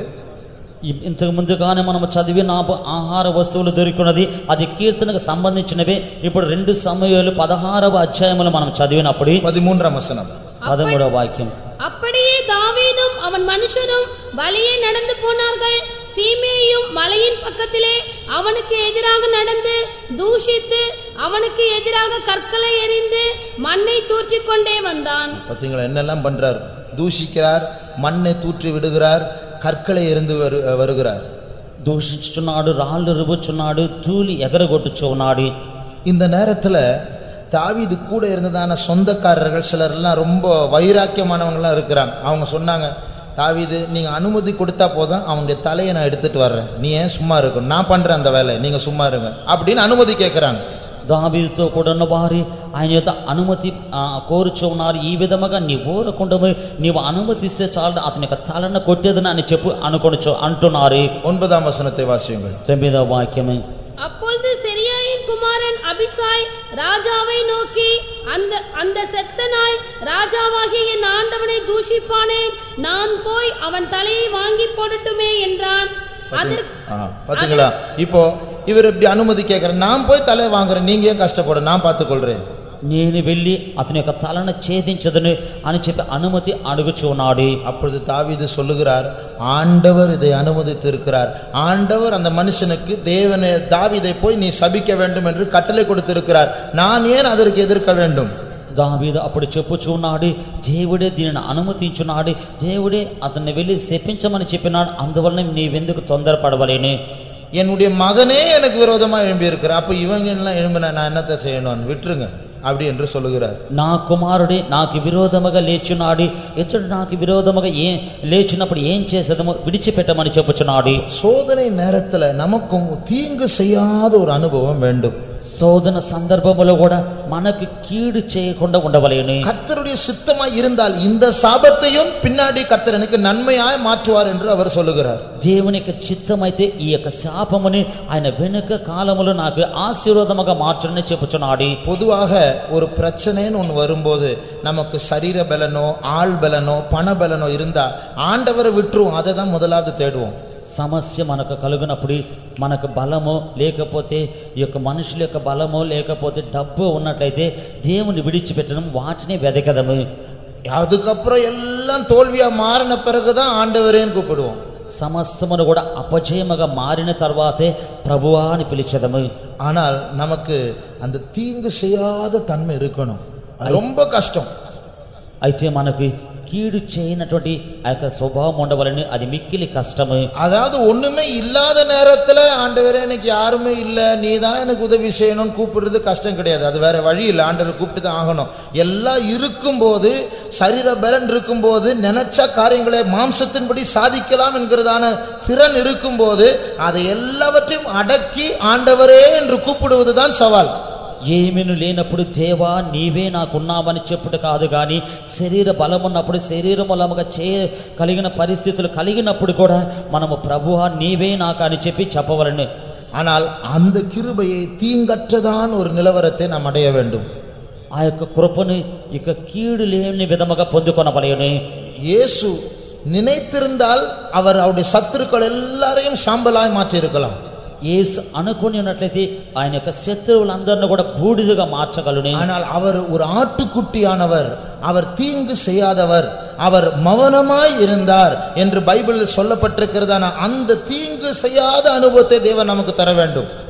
ఇ- ఇంతకు ముందుగానే మనం చదివిన ఆ- ఆహార వస్తువులు దొరికినది అది కీర్తనకు సంబంధించినవే ఇప్పుడు రెండు సమయాలు పదహారవ అధ్యాయములు మనం చదివినప్పుడు பதிமூன்றாம் வசனம் పదమూడవ వాక్యం அப்படியே தாவீதும் அவன் மனுஷரும் வழியே நடந்து போனார்கள் சீமேயும் மலையின் பக்கத்திலே அவனுக்கு எதிராக நடந்து தூஷித்து அவனுக்கு எதிராக கற்களை எறிந்து மண்ணை தூற்றிக் கொண்டே வந்தான் பார்த்தீங்களா என்னெல்லாம் பண்றார் தூஷிக்கிறார் மண்ணை தூற்றி விடுகிறார் கற்களை எறிந்து வரு வருகிறார் దూషించుచున్నాడు రాళ్ళు రుబుచున్నాడు తూలి ఎగరగొట్టుచున్నాడు இந்த நேரத்துல தாவீது கூட இருந்ததான சொந்தக்காரர்கள் சிலர் எல்லாம் ரொம்ப வைராக்கியமானவங்களாம் இருக்கிறாங்க அவங்க சொன்னாங்க தாவீது நீங்க அனுமதி கொடுத்தா போதும் அவனுடைய தலையை நான் எடுத்துட்டு வர்றேன் நீ ஏன் சும்மா இருக்கணும் நான் பண்றேன் அந்த வேலையை நீங்க சும்மா இருங்க அப்படின்னு அனுமதி கேட்குறாங்க దావీదుతో కూడా ఉన్న వారి ఆయన యొక్క అనుమతి ఆ, కోరుచు ఉన్నారు ఈ విధముగా నీ ఊరకుండా నీవు అనుమతిస్తే చాలు అతని యొక్క తలను కొట్టేదని అని చెప్పు అనుకొనచ్చు అంటున్నారు ஒன்பதாம் வசனத்தை வாசியுங்கள் తొమ్మిదవ వాక్యమే அப்பொழுது செரியாயின் குமாரன் அபிசாய் ராஜாவை நோக்கி அந்த அந்த செத்த நாய் ராஜாவாகிய என் ஆண்டவனை தூஷிப்பானேன் நான் போய் அவன் தலையை வாங்கி போடட்டுமே என்றான் அதற்கு ஆ, பாத்தீங்களா இப்போ இவர் இப்படி அனுமதி கேட்குறேன் நான் போய் தலையை வாங்குறேன் நீங்க ஏன் கஷ்டப்பட நான் பார்த்துக்கொள்றேன் నేను వెళ్ళి అతని యొక్క తలను ఛేదించదును అని చెప్పి అనుమతి అడుగుచున్నాడు அப்பொழுது தாவீது சொல்லுகிறார் ஆண்டவர் இதை அனுமதித்து இருக்கிறார் ஆண்டவர் அந்த மனுஷனுக்கு தேவனை தாவீதை போய் நீ சபிக்க வேண்டும் என்று கட்டளை கொடுத்திருக்கிறார் நான் ஏன் அதற்கு எதிர்க்க வேண்டும் దావీదు అప్పుడు చెప్పుచున్నాడు దేవుడే దీనిని అనుమతించున్నాడు దేవుడే అతన్ని వెళ్ళి శపించమని చెప్పినాడు అందువలన నీవెందుకు తొందరపడవలేను என்னுடைய மகனே எனக்கு விரோதமா எழும்பி இருக்கிறார் அப்ப இவங்க எல்லாம் எழும்பின நான் என்னத்தை செய்யணும் விட்டுருங்க அப்படி என்று சொல்லுகிறார் నా కుమారుడే నాకు విరోధముగా లేచున్నాడు ఇతడు నాకు విరోధముగా ఏ లేచినప్పుడు ఏం చేసేదమో విడిచిపెట్టమని చెప్పుచున్నాడు சோதனை நேரத்துல நமக்கும் தீங்கு செய்யாத ஒரு அனுபவம் வேண்டும் శోధన సందర్భములో కూడా మనకు కీడు చేయకుండా ఉండవలేను கர்த்தருடைய சித்தமாய் இருந்தால் இந்த சாபத்தையும் பின்னாடி கர்த்தர் எனக்கு நன்மையாய் மாற்றுவார் என்று அவர் சொல்லுகிறார் దేవుని యొక్క చిత్తమైతే ఈ యొక్క శాపముని ఆయన వెనుక కాలములో నాకు ఆశీర్వాదముగా మార్చునని చెప్పుచున్నాడు பொதுவாக ஒரு பிரச்சனைன்னு ஒன்று வரும்போது நமக்கு சரீர பலனோ ஆள் பலனோ பண பலனோ இருந்தா ஆண்டவரை விட்டுருவோம் அதை தான் முதலாவது தேடுவோம் సమస్య మనకు కలుగునప్పుడు మనకు బలమో లేకపోతే ఈ యొక్క మనుషుల యొక్క బలమో లేకపోతే డబ్బు ఉన్నట్లయితే దేవుని విడిచిపెట్టడం వాటిని వెదకదము அதுக்கப்புறம் எல்லாம் தோல்வியா மாறின பிறகுதான் ஆண்டவரேன்னு கூப்பிடுவோம் సమస్తమును కూడా అపజయముగా మారిన తర్వాతే ప్రభువా అని పిలిచెదము ஆனால் நமக்கு அந்த தீங்கு செய்யாத தன்மை இருக்கணும் அது ரொம்ப கஷ்டம் అయితే మనకి కీడు చేయనటువంటి ఆ యొక్క స్వభావం ఉండవలని అది మిక్కిలి కష్టము அதாவது ஒண்ணுமே இல்லாத நேரத்துல ஆண்டவரே எனக்கு யாருமே இல்லை நீ தான் எனக்கு உதவி செய்யணும்னு கூப்பிடுறது கஷ்டம் கிடையாது அது வேற வழி இல்லை ஆண்டவரை கூப்பிட்டு தான் ஆகணும் எல்லாம் இருக்கும்போது சரீர பலன் இருக்கும்போது நினைச்ச காரியங்களை மாம்சத்தின்படி சாதிக்கலாம் என்கிறதான திறன் இருக்கும்போது அதை எல்லாவற்றையும் அடக்கி ஆண்டவரே என்று கூப்பிடுவது தான் சவால் ఏమీను లేనప్పుడు దేవా నీవే నాకున్నావని చెప్పుడు కాదు కానీ శరీర బలం ఉన్నప్పుడు శరీర మూలముగా చే కలిగిన పరిస్థితులు కలిగినప్పుడు కూడా మనము ప్రభువా నీవే నాకు అని చెప్పి చెప్పవలను ஆனால் அந்த கிருபையை தீங்கற்றதான் ஒரு நிலவரத்தை நாம் அடைய வேண்டும் ఆ యొక్క కృపను ఇక కీడు లేని విధముగా పొందుకొనవలేను இயேசு நினைத்திருந்தால் அவர் அவருடைய சத்துருக்கள் எல்லாரையும் சாம்பலாய் மாற்றியிருக்கலாம் ఏసు అనుకుని ఉన్నట్లయితే ఆయన యొక్క శత్రువులందరిని కూడా బూడిదగా మార్చగలను ஆனால் அவர் ஒரு ஆட்டுக்குட்டியானவர் அவர் தீங்கு செய்யாதவர் அவர் மௌனமாய் இருந்தார் என்று பைபிளில் சொல்லப்பட்டிருக்கிறதான அந்த தீங்கு செய்யாத அனுபவத்தை தேவன் நமக்கு தர வேண்டும்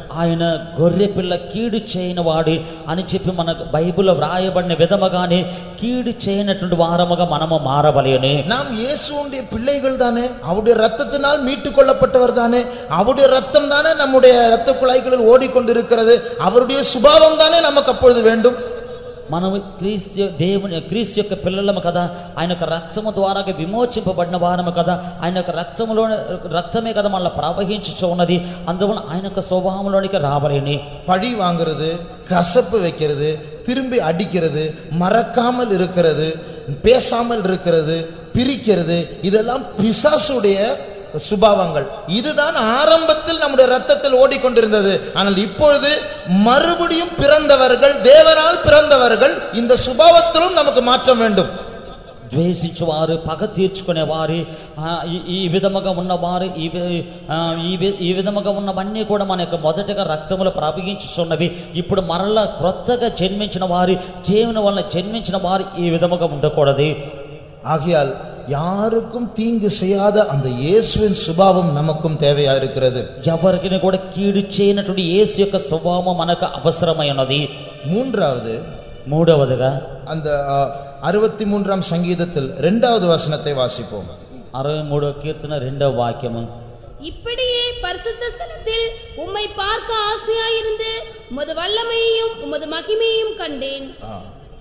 ఆయన గొర్రె పిల్ల కీడు చేయని వాడు అని చెప్పి మన బైబిల్లో వ్రాయబడిన విధముగానే కీడు చేయనటువంటి వారముగా మనము మారవలేని நாம் இயேசுடைய பிள்ளைகள் தானே அவருடைய ரத்தத்தினால் மீட்டு கொள்ளப்பட்டவர் தானே அவருடைய ரத்தம் தானே நம்முடைய இரத்த குழாய்களில் ஓடிக்கொண்டிருக்கிறது அவருடைய சுபாவம் தானே நமக்கு அப்பொழுது வேண்டும் మనము క్రీస్తు దేవుని క్రీస్తు యొక్క పిల్లలము కదా ఆయన యొక్క రక్తము ద్వారా విమోచింపబడిన వారము కదా ఆయన యొక్క రక్తములో రక్తమే కదా మనల్ని ప్రవహించుచు ఉన్నది అందువల్ల ఆయన యొక్క స్వభావంలోనికి రావలేని பழி வாங்குறது கசப்பு வைக்கிறது திரும்பி அடிக்கிறது மறக்காமல் இருக்கிறது பேசாமல் இருக்கிறது பிரிக்கிறது இதெல்லாம் பிசாசுடைய சுபாவங்கள் இதுதான் ஆரம்பத்தில் நம்முடைய ரத்தத்தில் ஓடிக்கொண்டிருந்தது ஆனால் இப்பொழுது மறுபடியும் பிறந்தவர்கள் தேவனால் பிறந்தவர்கள் இந்த சுபாவத்திலும் நமக்கு மாற்றம் வேண்டும் ద్వేషించువారు పగ తీర్చుకునేవారు ఆ, ఈ- ఈ విధముగా ఉన్నవారు ఈ వి- ఆ, ఈ వి- ఈ విధముగా ఉన్నవన్నీ కూడా మన యొక్క మొదటగా రక్తములు ప్రవహించుచున్నవి ఇప్పుడు మరలా క్రొత్తగా జన్మించిన వారు దేవుని వలన జన్మించిన వారు ఈ విధముగా ఉండకూడదు ஆகையால் யாருக்கும் தீங்கு செய்யாத அந்த இயேசுவின் சுபாவம் நமக்கும் தேவையா இருக்கிறது ఎవరికి కూడా కీడు చేయనటువంటి యేసు యొక్క స్వభావం మనకు అవసరమై ఉన్నది மூன்றாவது మూడవదిగా அந்த அறுபத்தி மூன்றாம் சங்கீதத்தில் இரண்டாவது வசனத்தை வாசிப்போம் అరవై మూడవ కీర్తన రెండవ వాక్యము இப்படியே பரிசுத்த ஸ்தலத்தில் உம்மை பார்க்க ஆசையாயிருந்து உமது வல்லமையையும் உமது மகிமையையும் கண்டேன் ஆ.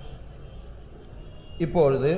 இப்பொழுது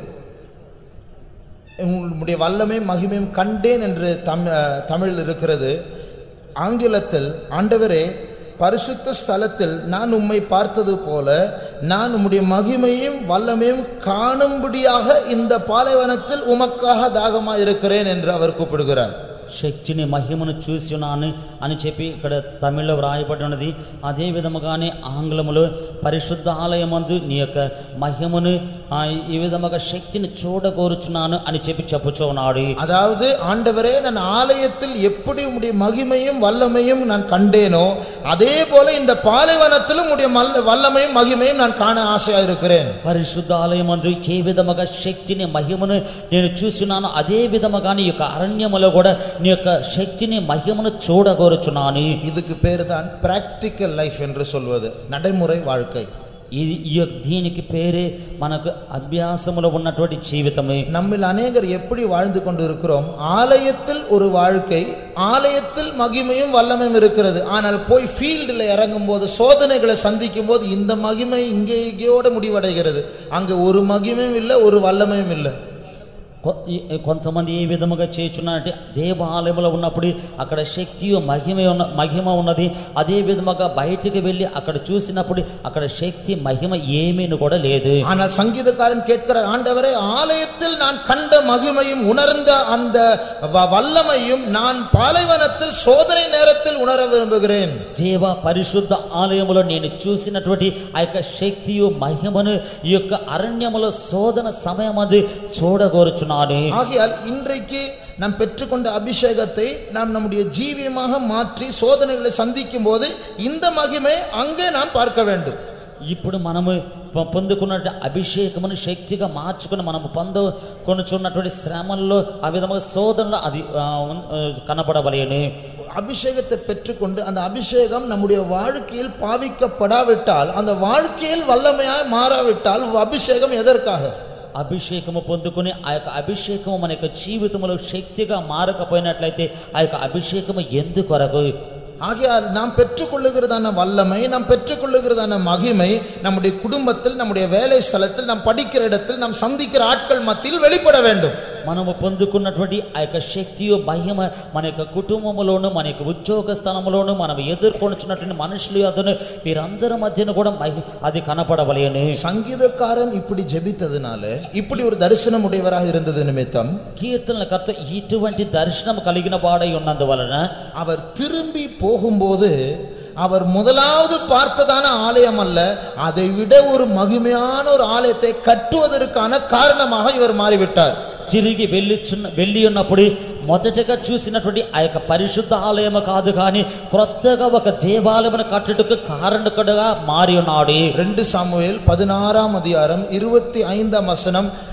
உங்களுடைய வல்லமை மகிமையும் கண்டேன் என்று தம் தமிழில் இருக்கிறது ஆங்கிலத்தில் ஆண்டவரே பரிசுத்த ஸ்தலத்தில் நான் உம்மை பார்த்தது போல நான் உம்முடைய மகிமையும் வல்லமையும் காணும்படியாக இந்த பாலைவனத்தில் உமக்காக தாகமாக இருக்கிறேன் என்று அவர் கூப்பிடுகிறார் శక్తిని మహిమను చూసి ఉన్నాను అని చెప్పి ఇక్కడ తమిళ్లో వ్రాయబడి ఉన్నది అదే విధముగానే ఆంగ్లములో పరిశుద్ధ ఆలయమందు నీ యొక్క మహిమను ఆ, ఈ విధముగా శక్తిని చూడగోరుచున్నాను అని చెప్పి చెప్పుచూ ఉన్నాడు அதாவது ஆண்டவரே நான் ஆலயத்தில் எப்படி உம்முடைய மகிமையும் வல்லமையும் நான் கண்டேனோ அதே போல இந்த பாலைவனத்திலும் உடைய மல்ல- வல்லமையும் மகிமையும் நான் காண ஆசையா இருக்கிறேன் పరిశుద్ధ ఆలయమందు ఏ విధముగా శక్తిని మహిమను నేను చూస్తున్నాను అదే విధముగా నీ యొక్క అరణ్యములో కూడా నీ యొక్క శక్తిని మహిమను చూడగోరుచున్నాను இதுக்கு பேர் தான் பிராக்டிக்கல் லைஃப் என்று சொல்வது நடைமுறை வாழ்க்கை ఇది ఈ యొక్క దీనికి పేరే మనకు అభ్యాసములో ఉన్నటువంటి జీవితమే நம்மில் அநேகர் எப்படி வாழ்ந்து கொண்டு இருக்கிறோம் ஆலயத்தில் ஒரு வாழ்க்கை ஆலயத்தில் மகிமையும் வல்லமையும் இருக்கிறது ஆனால் போய் ஃபீல்டில் இறங்கும் போது சோதனைகளை சந்திக்கும் போது இந்த மகிமை இங்கே இங்கேயோட முடிவடைகிறது அங்கே ஒரு மகிமையும் இல்லை ஒரு வல்லமையும் இல்லை కొ- ఈ- కొంతమంది ఏ విధముగా చేయుచున్నారంటే దేవాలయంలో ఉన్నప్పుడు అక్కడ శక్తి మహిమ ఉన్న మహిమ ఉన్నది అదే విధముగా బయటికి వెళ్ళి అక్కడ చూసినప్పుడు అక్కడ శక్తి మహిమ ఏమీను కూడా లేదు ஆனால் சங்கீதக்காரன் கேட்கிறார் ஆண்டவரே ஆலயத்தில் நான் கண்ட மகிமையும் உணர்ந்த அந்த வ- வல்லமையும் நான் பாலைவனத்தில் சோதனை நேரத்தில் உணர விரும்புகிறேன் దేవ పరిశుద్ధ ఆలయములో నేను చూసినటువంటి ఆ యొక్క శక్తియు మహిమను ఈ యొక్క అరణ్యములో శోధన సమయం అది చూడగోరుచున్నాను ஆகையால் இன்றைக்கு நாம் பெற்றுக்கொண்ட அபிஷேகத்தை நாம் நம்முடைய ஜீவியமாக மாற்றி சோதனைகளை சந்திக்கும் போது இந்த மகிமை அங்கே நாம் பார்க்க வேண்டும் ఇప్పుడు మనము పొ- పొందుకున్నటువంటి అభిషేకమును శక్తిగా మార్చుకుని మనము పొందుకొనుచున్నటువంటి శ్రమల్లో ఆ విధముగా శోధనలో అది ఆ, ఉన్- ఆ, కనపడవలేను அபிஷேகத்தை பெற்றுக்கொண்டு அந்த அபிஷேகம் நம்முடைய வாழ்க்கையில் பாவிக்கப்படாவிட்டால் அந்த வாழ்க்கையில் வல்லமையாய் மாறாவிட்டால் அபிஷேகம் எதற்காக అభిషేకము పొందుకుని ఆ యొక్క అభిషేకము మన యొక్క జీవితంలో శక్తిగా మారకపోయినట్లయితే ఆ యొక్క అభిషేకము ఎందుకొరకు ஆகையால் நாம் பெற்றுக்கொள்ளுகிறதான வல்லமை நாம் பெற்றுக்கொள்ளுகிறதான மகிமை நம்முடைய குடும்பத்தில் நம்முடைய வேலை ஸ்தலத்தில் நாம் படிக்கிற இடத்தில் நாம் சந்திக்கிற ஆட்கள் மத்தியில் வெளிப்பட வேண்டும் మనము పొందుకున్నటువంటి ఆ యొక్క శక్తియు మహిమ మన యొక్క కుటుంబములోను మన యొక్క ఉద్యోగ స్థలములోను మనం ఎదుర్కొనుచున్నటువంటి మనుషులు అతను వీరందరి మధ్యన కూడా మహి అది కనపడవలేను சங்கீதக்காரன் இப்படி ஜெபித்ததுனால இப்படி ஒரு தரிசனம் உடையவராக இருந்தது நிமித்தம் కీర్తనల కర్త ఇటువంటి దర్శనం కలిగిన వాడై ఉన్నందువలన அவர் திரும்பி போகும்போது அவர் முதலாவது பார்த்ததான ஆலயம் அல்ல அதை விட ஒரு மகிமையான ஒரு ஆலயத்தை கட்டுவதற்கான காரணமாக இவர் மாறிவிட்டார் తిరిగి వెళ్ళిచున్న వెళ్ళి ఉన్నప్పుడు మొదటగా చూసినటువంటి ఆ యొక్క పరిశుద్ధ ఆలయము కాదు కానీ క్రొత్తగా ఒక దేవాలయమును కట్టుటకు కారణకుడుగా మారి ఉన్నాడు ரெண்டு சாமுவேல் பதினாறாம் அதிகாரம் இருபத்தி ஐந்தாம் வசனம்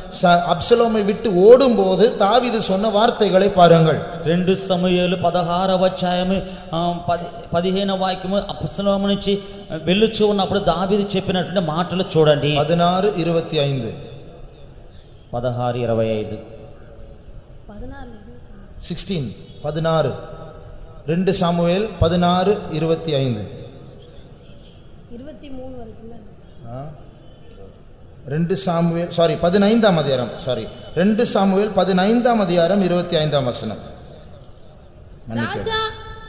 ச- அப்சலோமை விட்டு ஓடும்போது தாவீது சொன்ன வார்த்தைகளை பாருங்கள் రెండు సమయాలు పదహారవ అధ్యాయము ఆ, పది పదిహేను వాక్యము అపసలోము నుంచి వెళ్ళుచు ఉన్నప్పుడు దావీదు చెప్పినటువంటి మాటలు చూడండి பதினாறு இருபத்தி ஐந்து పదహారు ఇరవై ఐదు பதினாலு சிக்ஸ்டீன் பதினாறு ரெண்டு சாமுவேல் பதினாறு இருபத்தி ஐந்து இருபத்தி மூணு வரைக்கும் தான் ஆ? ரெண்டு சாமுவேல் சாரி பதினைந்தாம் அதிகாரம் சாரி ரெண்டு சாமுவேல் பதினைந்தாம் அதிகாரம் இருபத்தி ஐந்தாம் வசனம் மன்னிக்கவும். ராஜா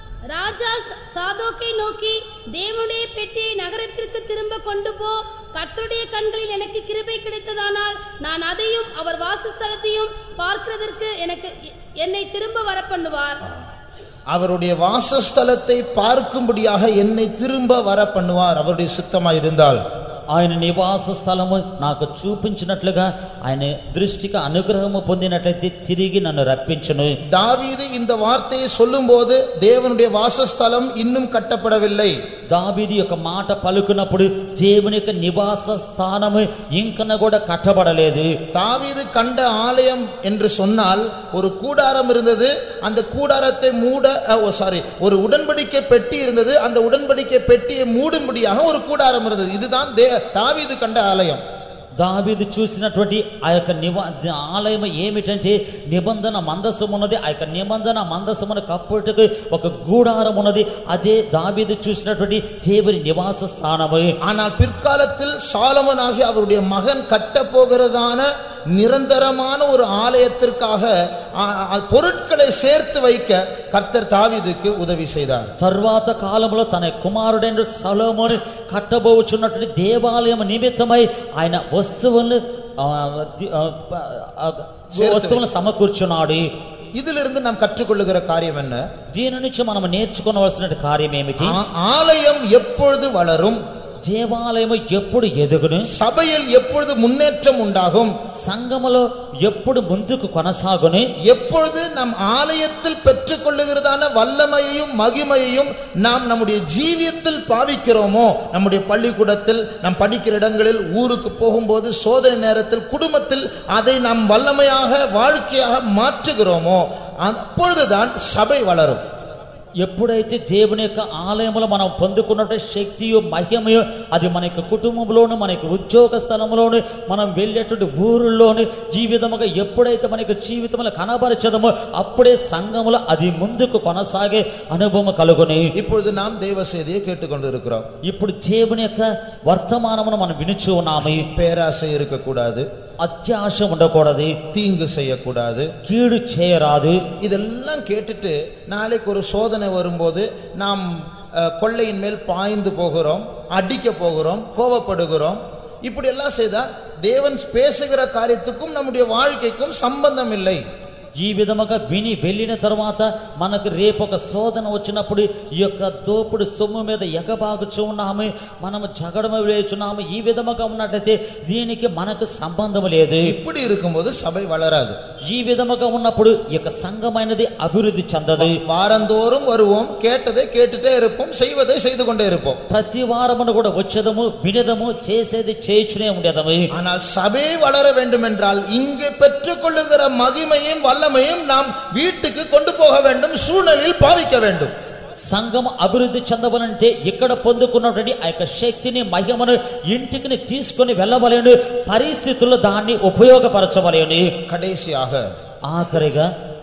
ராஜா ச- சாதோக்கை நோக்கி தேவனுடைய பெட்டியை நகரத்திற்கு திரும்ப கொண்டு போ கர்த்தருடைய கண்களில் எனக்கு கிருபை கிடைத்ததானால் நான் அதையும் அவர் வாசஸ்தலத்தையும் பார்க்கிறதற்கு எனக்கு என்னை திரும்ப வர பண்ணுவார் அவருடைய வாசஸ்தலத்தை பார்க்கும்படியாக என்னை திரும்ப வர பண்ணுவார் அவருடைய சித்தமாய் இருந்தால் ఆయన నివాస స్థలము నాకు చూపించినట్లుగా ఆయన దృష్టికి అనుగ్రహము పొందినట్లయితే తిరిగి నన్ను రప్పించును தாவீது இந்த வார்த்தையை சொல்லும்போது தேவனுடைய வாசஸ்தலம் இன்னும் கட்டப்படவில்லை దావీది యొక్క మాట పలుకున్నప్పుడు దేవుని యొక్క నివాస స్థానము ఇంకన కూడా కట్టబడలేదు தாவீது கண்ட ஆலயம் என்று சொன்னால் ஒரு கூடாரம் இருந்தது அந்த கூடாரத்தை மூட சாரி ஒரு உடன்படிக்கை பெட்டி இருந்தது அந்த உடன்படிக்கை பெட்டியை மூடும்படியாக ஒரு கூடாரம் இருந்தது இதுதான் தே தாவீது கண்ட ஆலயம் దావీదు చూసినటువంటి ఆ యొక్క నివా ఆలయం ఏమిటంటే నిబంధన మందసం ఉన్నది ఆ యొక్క నిబంధన మందసమును కప్పుటకు ఒక గూడారం ఉన్నది అదే దావీదు చూసినటువంటి దేవుని నివాస స్థానము ஆனால் பிற்காலத்தில் சாலமனாகி அவருடைய மகன் கட்டப் போகிறதான நிரந்தரமான ஒரு ஆலயத்திற்காக ஆ, ஆ, பொருட்களை சேர்த்து வைக்க கர்த்தர் தாவீதுக்கு உதவி செய்தார் తర్వాత కాలంలో తన కుమారుడైన సలోమోని కట్టబోచున్నటువంటి దేవాలయం నిమిత్తమై ఆయన వస్తువులను ఆ, ది- ఆ, ప- ఆ, వస్తువులను సమకూర్చున్నాడు இதிலிருந்து நாம் கற்றுக்கொள்ளுகிற காரியம் என்ன దీని నుంచి మనం నేర్చుకోవలసిన కార్యం ఏమిటి ஆ- ஆலயம் எப்பொழுது வளரும் దేవాలయం ఎప్పుడు ఎదుగును சபையில் எப்பொழுது முன்னேற்றம் உண்டாகும் సంఘములో ఎప్పుడు ముందుకు కొనసాగును எப்பொழுது நம் ஆலயத்தில் பெற்றுக்கொள்ளுகிறதான வல்லமையையும் மகிமையையும் நாம் நம்முடைய ஜீவியத்தில் பாவிக்கிறோமோ நம்முடைய பள்ளிக்கூடத்தில் நாம் படிக்கிற இடங்களில் ஊருக்கு போகும்போது சோதனை நேரத்தில் குடும்பத்தில் அதை நாம் வல்லமையாக வாழ்க்கையாக மாற்றுகிறோமோ அப்பொழுதுதான் சபை வளரும் ఎప్పుడైతే దేవుని యొక్క ఆలయంలో మనం పొందుకున్నట్టు శక్తియు మహిమయు అది మన యొక్క కుటుంబంలోను మన యొక్క ఉద్యోగ స్థలంలోను మనం వెళ్ళేటువంటి ఊరుల్లోను జీవితముగా ఎప్పుడైతే మన యొక్క జీవితంలో కనబరచదమో అప్పుడే సంఘములో అది ముందుకు కొనసాగే అనుభవం కలుగుని இப்பொழுது நாம் தேவ செய்தியை கேட்டுக்கொண்டிருக்கிறோம் ఇప్పుడు దేవుని యొక్క వర్తమానమును మనం వినుచు ఉన్నాము பேராசை இருக்கக்கூடாது అత్యాశ ఉండకూడదు தீங்கு செய்யக்கூடாது కీడు చేయరాదు இதெல்லாம் கேட்டுட்டு நாளைக்கு ஒரு சோதனை வரும்போது நாம் அஹ், கொள்ளையின் மேல் பாய்ந்து போகிறோம் அடிக்க போகிறோம் கோபப்படுகிறோம் இப்படி எல்லாம் செய்தா தேவன் பேசுகிற காரியத்துக்கும் நம்முடைய வாழ்க்கைக்கும் சம்பந்தம் இல்லை ఈ విధముగా విని వెళ్ళిన తర్వాత మనకు రేపు ఒక శోధన వచ్చినప్పుడు ఈ యొక్క దోపుడు సొమ్ము మీద ఎగబాగుచూ ఉన్నాము మనము జగడమ వేచున్నాము ఈ విధముగా ఉన్నట్టయితే దీనికి మనకు సంబంధం లేదు இப்படி இருக்கும்போது சபை வளராது ఈ విధముగా ఉన్నప్పుడు ఈ యొక్క సంఘమైనది అభివృద్ధి చెందదు வாரந்தோறும் வருவோம் கேட்டதை கேட்டுட்டே இருப்போம் செய்வதை செய்து கொண்டே இருப்போம் ప్రతి వారమును కూడా వచ్చేదము వినదము చేసేది చేయుచునే ఉండేదము ஆனால் சபை வளர வேண்டும் என்றால் இங்கே பெற்றுக்கொள்ளுகிற மகிமையும் வல்லமையும் நாம் வீட்டுக்கு கொண்டு போக வேண்டும் சூழ்நிலையில் பாவிக்க வேண்டும் సంఘం అభివృద్ధి చెందవలంటే ఇక్కడ పొందుకున్నటువంటి ఆ యొక్క శక్తిని మహిమను ఇంటికి తీసుకొని వెళ్ళవలేను పరిస్థితుల్లో దాన్ని ఉపయోగపరచవలేను கடைசியாக ఆఖరిగా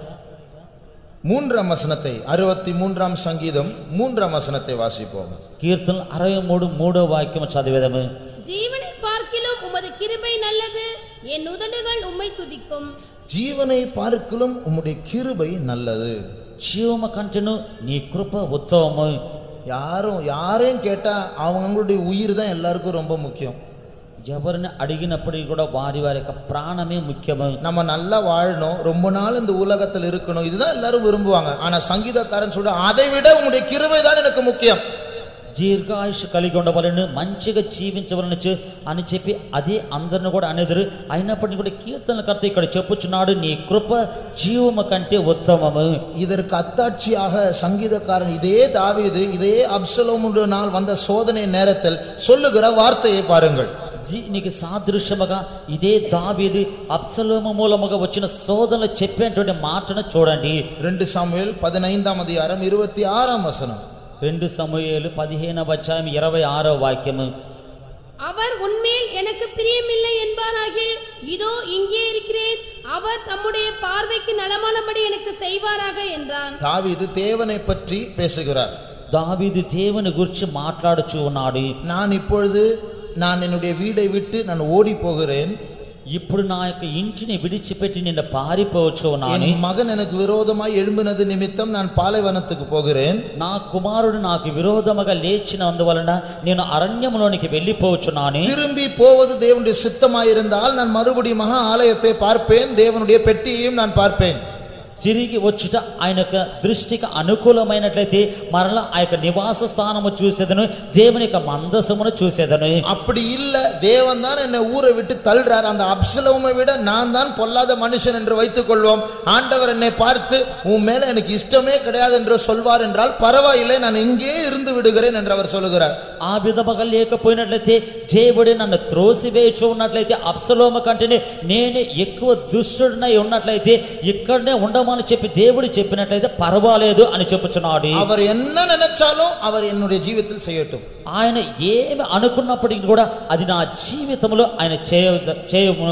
மூன்றாம் வசனத்தை அறுபத்தி மூன்றாம் சங்கீதம் மூன்றாம் வசனத்தை வாசிப்போம் కీర్తన అరవై మూడు మూడో వాక్యం చదివేదము ஜீவனை பார்க்கிலும் உமது கிருபை நல்லது என் உதடுகள் உம்மை துதிக்கும் ஜீவனை பார்க்கிலும் உம்முடைய கிருபை நல்லது జీవమ కంటెను నీ కృప ఉత్సవము யாரும் யாரையும் கேட்டா அவங்களுடைய உயிர் தான் எல்லாருக்கும் ரொம்ப முக்கியம் ఎవరిని అడిగినప్పటికీ కూడా వారి వారి యొక్క ప్రాణమే ముఖ్యము நம்ம நல்லா வாழணும் ரொம்ப நாள் இந்த உலகத்தில் இருக்கணும் இதுதான் எல்லாரும் விரும்புவாங்க ஆனா சங்கீதக்காரன் சொல்ற அதை விட உங்களுடைய கிருபை தான் எனக்கு முக்கியம் దీర్ఘాయుష్ కలిగి ఉండవలను మంచిగా జీవించవలను చే- అని చెప్పి అదే అందరిని కూడా అనేదురు అయినప్పటికీ కూడా కీర్తనకర్త ఇక్కడ చెప్పుచున్నాడు నీ కృప జీవము కంటే ఉత్తమము இதற்கு அத்தாட்சியாக சங்கீதக்காரன் இதே தாவீது இதே அப்சலோமுடைய நாள் வந்த சோதனை நேரத்தில் சொல்லுகிற வார்த்தையை பாருங்கள் దీనికి సాదృశ్యముగా ఇదే దావీదు అప్సలోము మూలముగా వచ్చిన శోధనలు చెప్పేటువంటి మాటను చూడండి ரெண்டு சாமுவேல் பதினைந்தாம் அதிகாரம் இருபத்தி ஆறாம் வசனம் రెండు సమూహలు పదిహేనవ అధ్యాయం ఇరవై ఆరో వాక్యము அவர் உன்மேல் எனக்கு பிரியமில்லை என்பாராகில் இதோ இங்கே இருக்கிறேன் அவர் தம்முடைய பார்வைக்கு நலமானபடி எனக்கு செய்வாராக என்றான் தாவீது தேவனை பற்றி பேசுகிறார் దావీదు దేవుని గురించి మాట్లాడుచూ ఉన్నాడు நான் இப்பொழுது நான் என்னுடைய வீடை விட்டு நான் ஓடி போகிறேன் ఇప్పుడు నా యొక్క ఇంటిని విడిచిపెట్టి నిన్న పారిపోవచ్చు ఉన్నాను என் மகன் எனக்கு விரோதமாய் எழும்பினது நிமித்தம் நான் பாலைவனத்துக்கு போகிறேன் నా కుమారుడు నాకు విరోధముగా లేచినందువలన నేను అరణ్యములోనికి వెళ్ళిపోవచ్చున్నాను திரும்பி போவது தேவனுடைய சித்தமாயிருந்தால் நான் மறுபடியும் மகா ஆலயத்தை பார்ப்பேன் தேவனுடைய பெட்டியையும் நான் பார்ப்பேன் తిరిగి వచ్చుట ఆయన యొక్క దృష్టికి అనుకూలమైనట్లయితే మరలా ఆ యొక్క నివాస స్థానము చూసేదను దేవుని యొక్క మందసమును చూసేదను அப்படி இல்ல தேவன் தான் என்னை ஊரை விட்டு தள்ளுறார் அந்த அப்சலோமை விட நான் தான் பொல்லாத மனுஷன் என்று வைத்துக் கொள்வோம் ஆண்டவர் என்னை பார்த்து உன் மேல எனக்கு இஷ்டமே கிடையாது என்று சொல்வார் என்றால் பரவாயில்லை நான் இங்கே இருந்து விடுகிறேன் என்று அவர் சொல்லுகிறார் ఆ విధముగా లేకపోయినట్లయితే దేవుడు నన్ను త్రోసివేయచు ఉన్నట్లయితే అప్సలోమ కంటేనే నేనే ఎక్కువ దుష్టుడినై ఉన్నట్లయితే ఇక్కడనే ఉండమని చెప్పి దేవుడు చెప్పినట్లయితే పర్వాలేదు అని చెప్పుచున్నాడు அவர் என்ன நினைச்சாலும் அவர் என்னுடைய ஜீவித்தில் செய்யட்டும் ఆయన ఏమి అనుకున్నప్పటికీ కూడా అది నా జీవితంలో ఆయన చేయ చేయము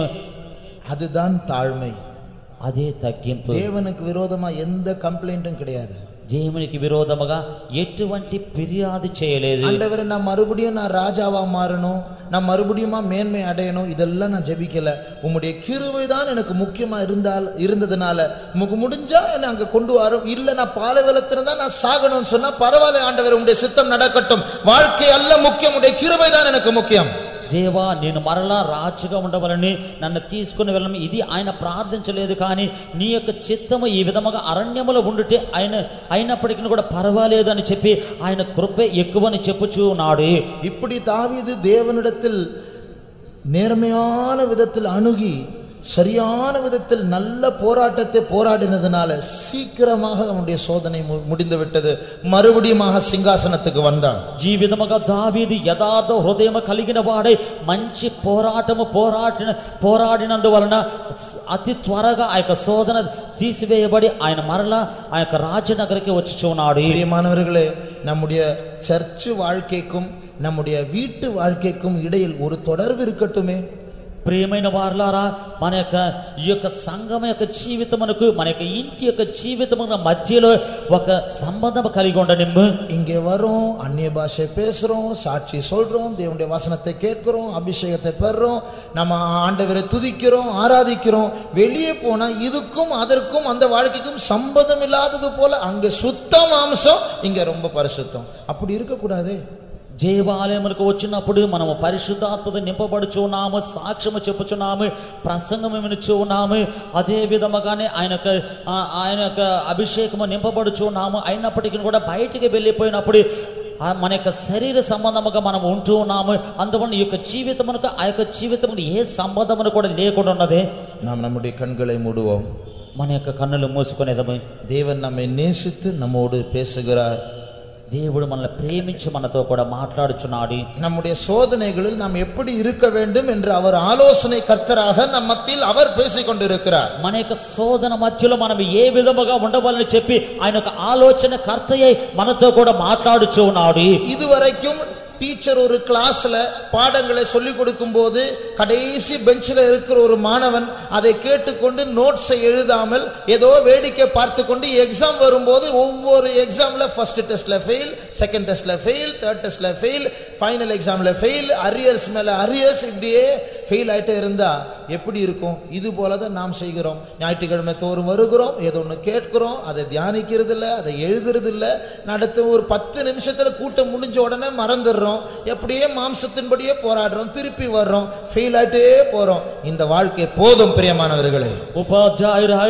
அதுதான் தாழ்மை అదే తగ్గింపు தேவனுக்கு விரோதமா எந்த கம்ப்ளைண்ட்டும் கிடையாது దేవునికి విరోధముగా ఎటువంటి ఫిర్యాదు చేయలేదు ஆண்டவரே நான் மறுபடியும் நான் ராஜாவா மாறணும் நான் மறுபடியுமா மேன்மை அடையணும் இதெல்லாம் நான் ஜெபிக்கல உம்முடைய கிருபை தான் எனக்கு முக்கியமா இருந்தால் இருந்ததுனால உமக்கு முடிஞ்சா என்னை அங்க கொண்டு வரும் இல்ல நான் பாலைவலத்துல தான் நான் சாகணும்னு சொன்னா பரவாயில்ல ஆண்டவர் உம்முடைய சித்தம் நடக்கட்டும் வாழ்க்கை அல்ல முக்கியம் உடைய கிருபை தான் எனக்கு முக்கியம் దేవా నేను మరలా రాజుగా ఉండవలని నన్ను తీసుకుని వెళ్ళను ఇది ఆయన ప్రార్థించలేదు కానీ నీ యొక్క చిత్తము ఈ విధముగా అరణ్యములో ఉండుటే ఆయన అయినప్పటికీ కూడా పర్వాలేదు అని చెప్పి ఆయన కృప ఎక్కువని చెప్పుచూ ఉన్నాడు இப்படி தாவீது தேவனிடத்தில் நேர்மையான விதத்தில் அணுகி சரியான விதத்தில் நல்ல போராட்டத்தை போராடினதுனால சீக்கிரமாக அவனுடைய சோதனை மு- முடிந்து விட்டது மறுபடியுமாக சிங்காசனத்துக்கு வந்தான் ఈ విధముగా దావీదు యథార్థ హృదయం కలిగిన వాడై మంచి పోరాటము పోరాడిన పోరాడినందువలన స- అతి త్వరగా ఆ యొక్క శోధన తీసివేయబడి ఆయన మరలా ఆ యొక్క రాజనగరికి వచ్చి చూనాడు பிரியமானவர்களே நம்முடைய சர்ச்சு வாழ்க்கைக்கும் நம்முடைய வீட்டு வாழ்க்கைக்கும் இடையில் ஒரு தொடர்பு இருக்கட்டுமே ప్రియమైన వారులారా మన యొక్క ఈ యొక్క సంఘం యొక్క జీవితమునకు మన యొక్క ఇంటి యొక్క జీవితమున మధ్యలో ఒక సంబంధం కలిగి ఉండనిమ్ము இங்கே வரோம் அந்நிய பாஷை பேசுறோம் சாட்சி சொல்றோம் தேவனுடைய வசனத்தை கேட்கிறோம் அபிஷேகத்தை பெறுறோம் நம்ம ஆண்டவரை துதிக்கிறோம் ஆராதிக்கிறோம் வெளியே போனா இதுக்கும் அதற்கும் அந்த வாழ்க்கைக்கும் சம்பந்தம் இல்லாதது போல அங்க சுத்த மாம்சம் இங்க ரொம்ப பரிசுத்தம் அப்படி இருக்கக்கூடாது దేవాలయములకు వచ్చినప్పుడు మనము పరిశుద్ధాత్మత నింపబడుచున్నాము సాక్ష్యము చెప్పుచున్నాము ప్రసంగం వినుచున్నాము అదే విధముగానే ఆయన యొక్క ఆ, ఆయన యొక్క అభిషేకము నింపబడుచున్నాము అయినప్పటికీ కూడా బయటికి వెళ్ళిపోయినప్పుడు ఆ మన యొక్క శరీర సంబంధముగా మనం ఉంటూ ఉన్నాము అందువల్ల ఈ యొక్క జీవితమునకు ఆ యొక్క జీవితమును ఏ సంబంధమును కూడా లేకుండా ఉన్నది நாம் நம்முடைய கண்களை மூடுவோம் మన యొక్క కన్నులు మూసుకునేదము தேவன் நம்மை நேசித்து நம்மோடு பேசுகிறார் దేవుడు మనల్ని ప్రేమించి మనతో కూడా మాట్లాడుచున్నాడు நம்முடைய சோதனைகளில் நாம் எப்படி இருக்க வேண்டும் என்று அவர் ஆலோசனை கர்த்தராக நம் மத்தியில் அவர் பேசிக் கொண்டிருக்கிறார் మన యొక్క శోధన మధ్యలో మనం ఏ విధముగా ఉండవాలని చెప్పి ఆయన యొక్క ఆలోచన కర్తయ్య మనతో కూడా మాట్లాడుచూ ఉన్నాడు இதுவரைக்கும் டீச்சர் ஒரு கிளாஸ்ல பாடங்களை சொல்லி கொடுக்கும்போது கடைசி பெஞ்சில் இருக்கிற ஒரு மாணவன் அதை கேட்டுக்கொண்டு நோட்ஸை எழுதாமல் ஏதோ வேடிக்கை பார்த்து கொண்டு எக்ஸாம் வரும்போது ஒவ்வொரு எக்ஸாம்ல ஃபர்ஸ்ட் டெஸ்ட்ல ஃபெயில் செகண்ட் டெஸ்ட்ல ஃபெயில் தேர்ட் டெஸ்ட்ல ஃபெயில் ஃபைனல் எக்ஸாம்ல ஃபெயில் அரியர்ஸ் மேல அரியர்ஸ் இப்படியே ஃபெயில் ஆயிட்டே இருந்தா எப்படி இருக்கும் இது போல தான் நாம் செய்கிறோம் ஞாயிற்றுக்கிழமை தோறும் வருகிறோம் ஏதோ ஒன்று கேட்கிறோம் அதை தியானிக்கிறது இல்லை அதை எழுதுறது இல்லை அடுத்த ஒரு பத்து நிமிஷத்துல கூட்டம் முடிஞ்ச உடனே மறந்துடுறோம் எப்படியே மாம்சத்தின்படியே போராடுறோம் திருப்பி வர்றோம் ஃபெயில் ஆயிட்டே போறோம் இந்த வாழ்க்கை போதும் பிரியமானவர்களே ఉపాధ్యాయురాయలు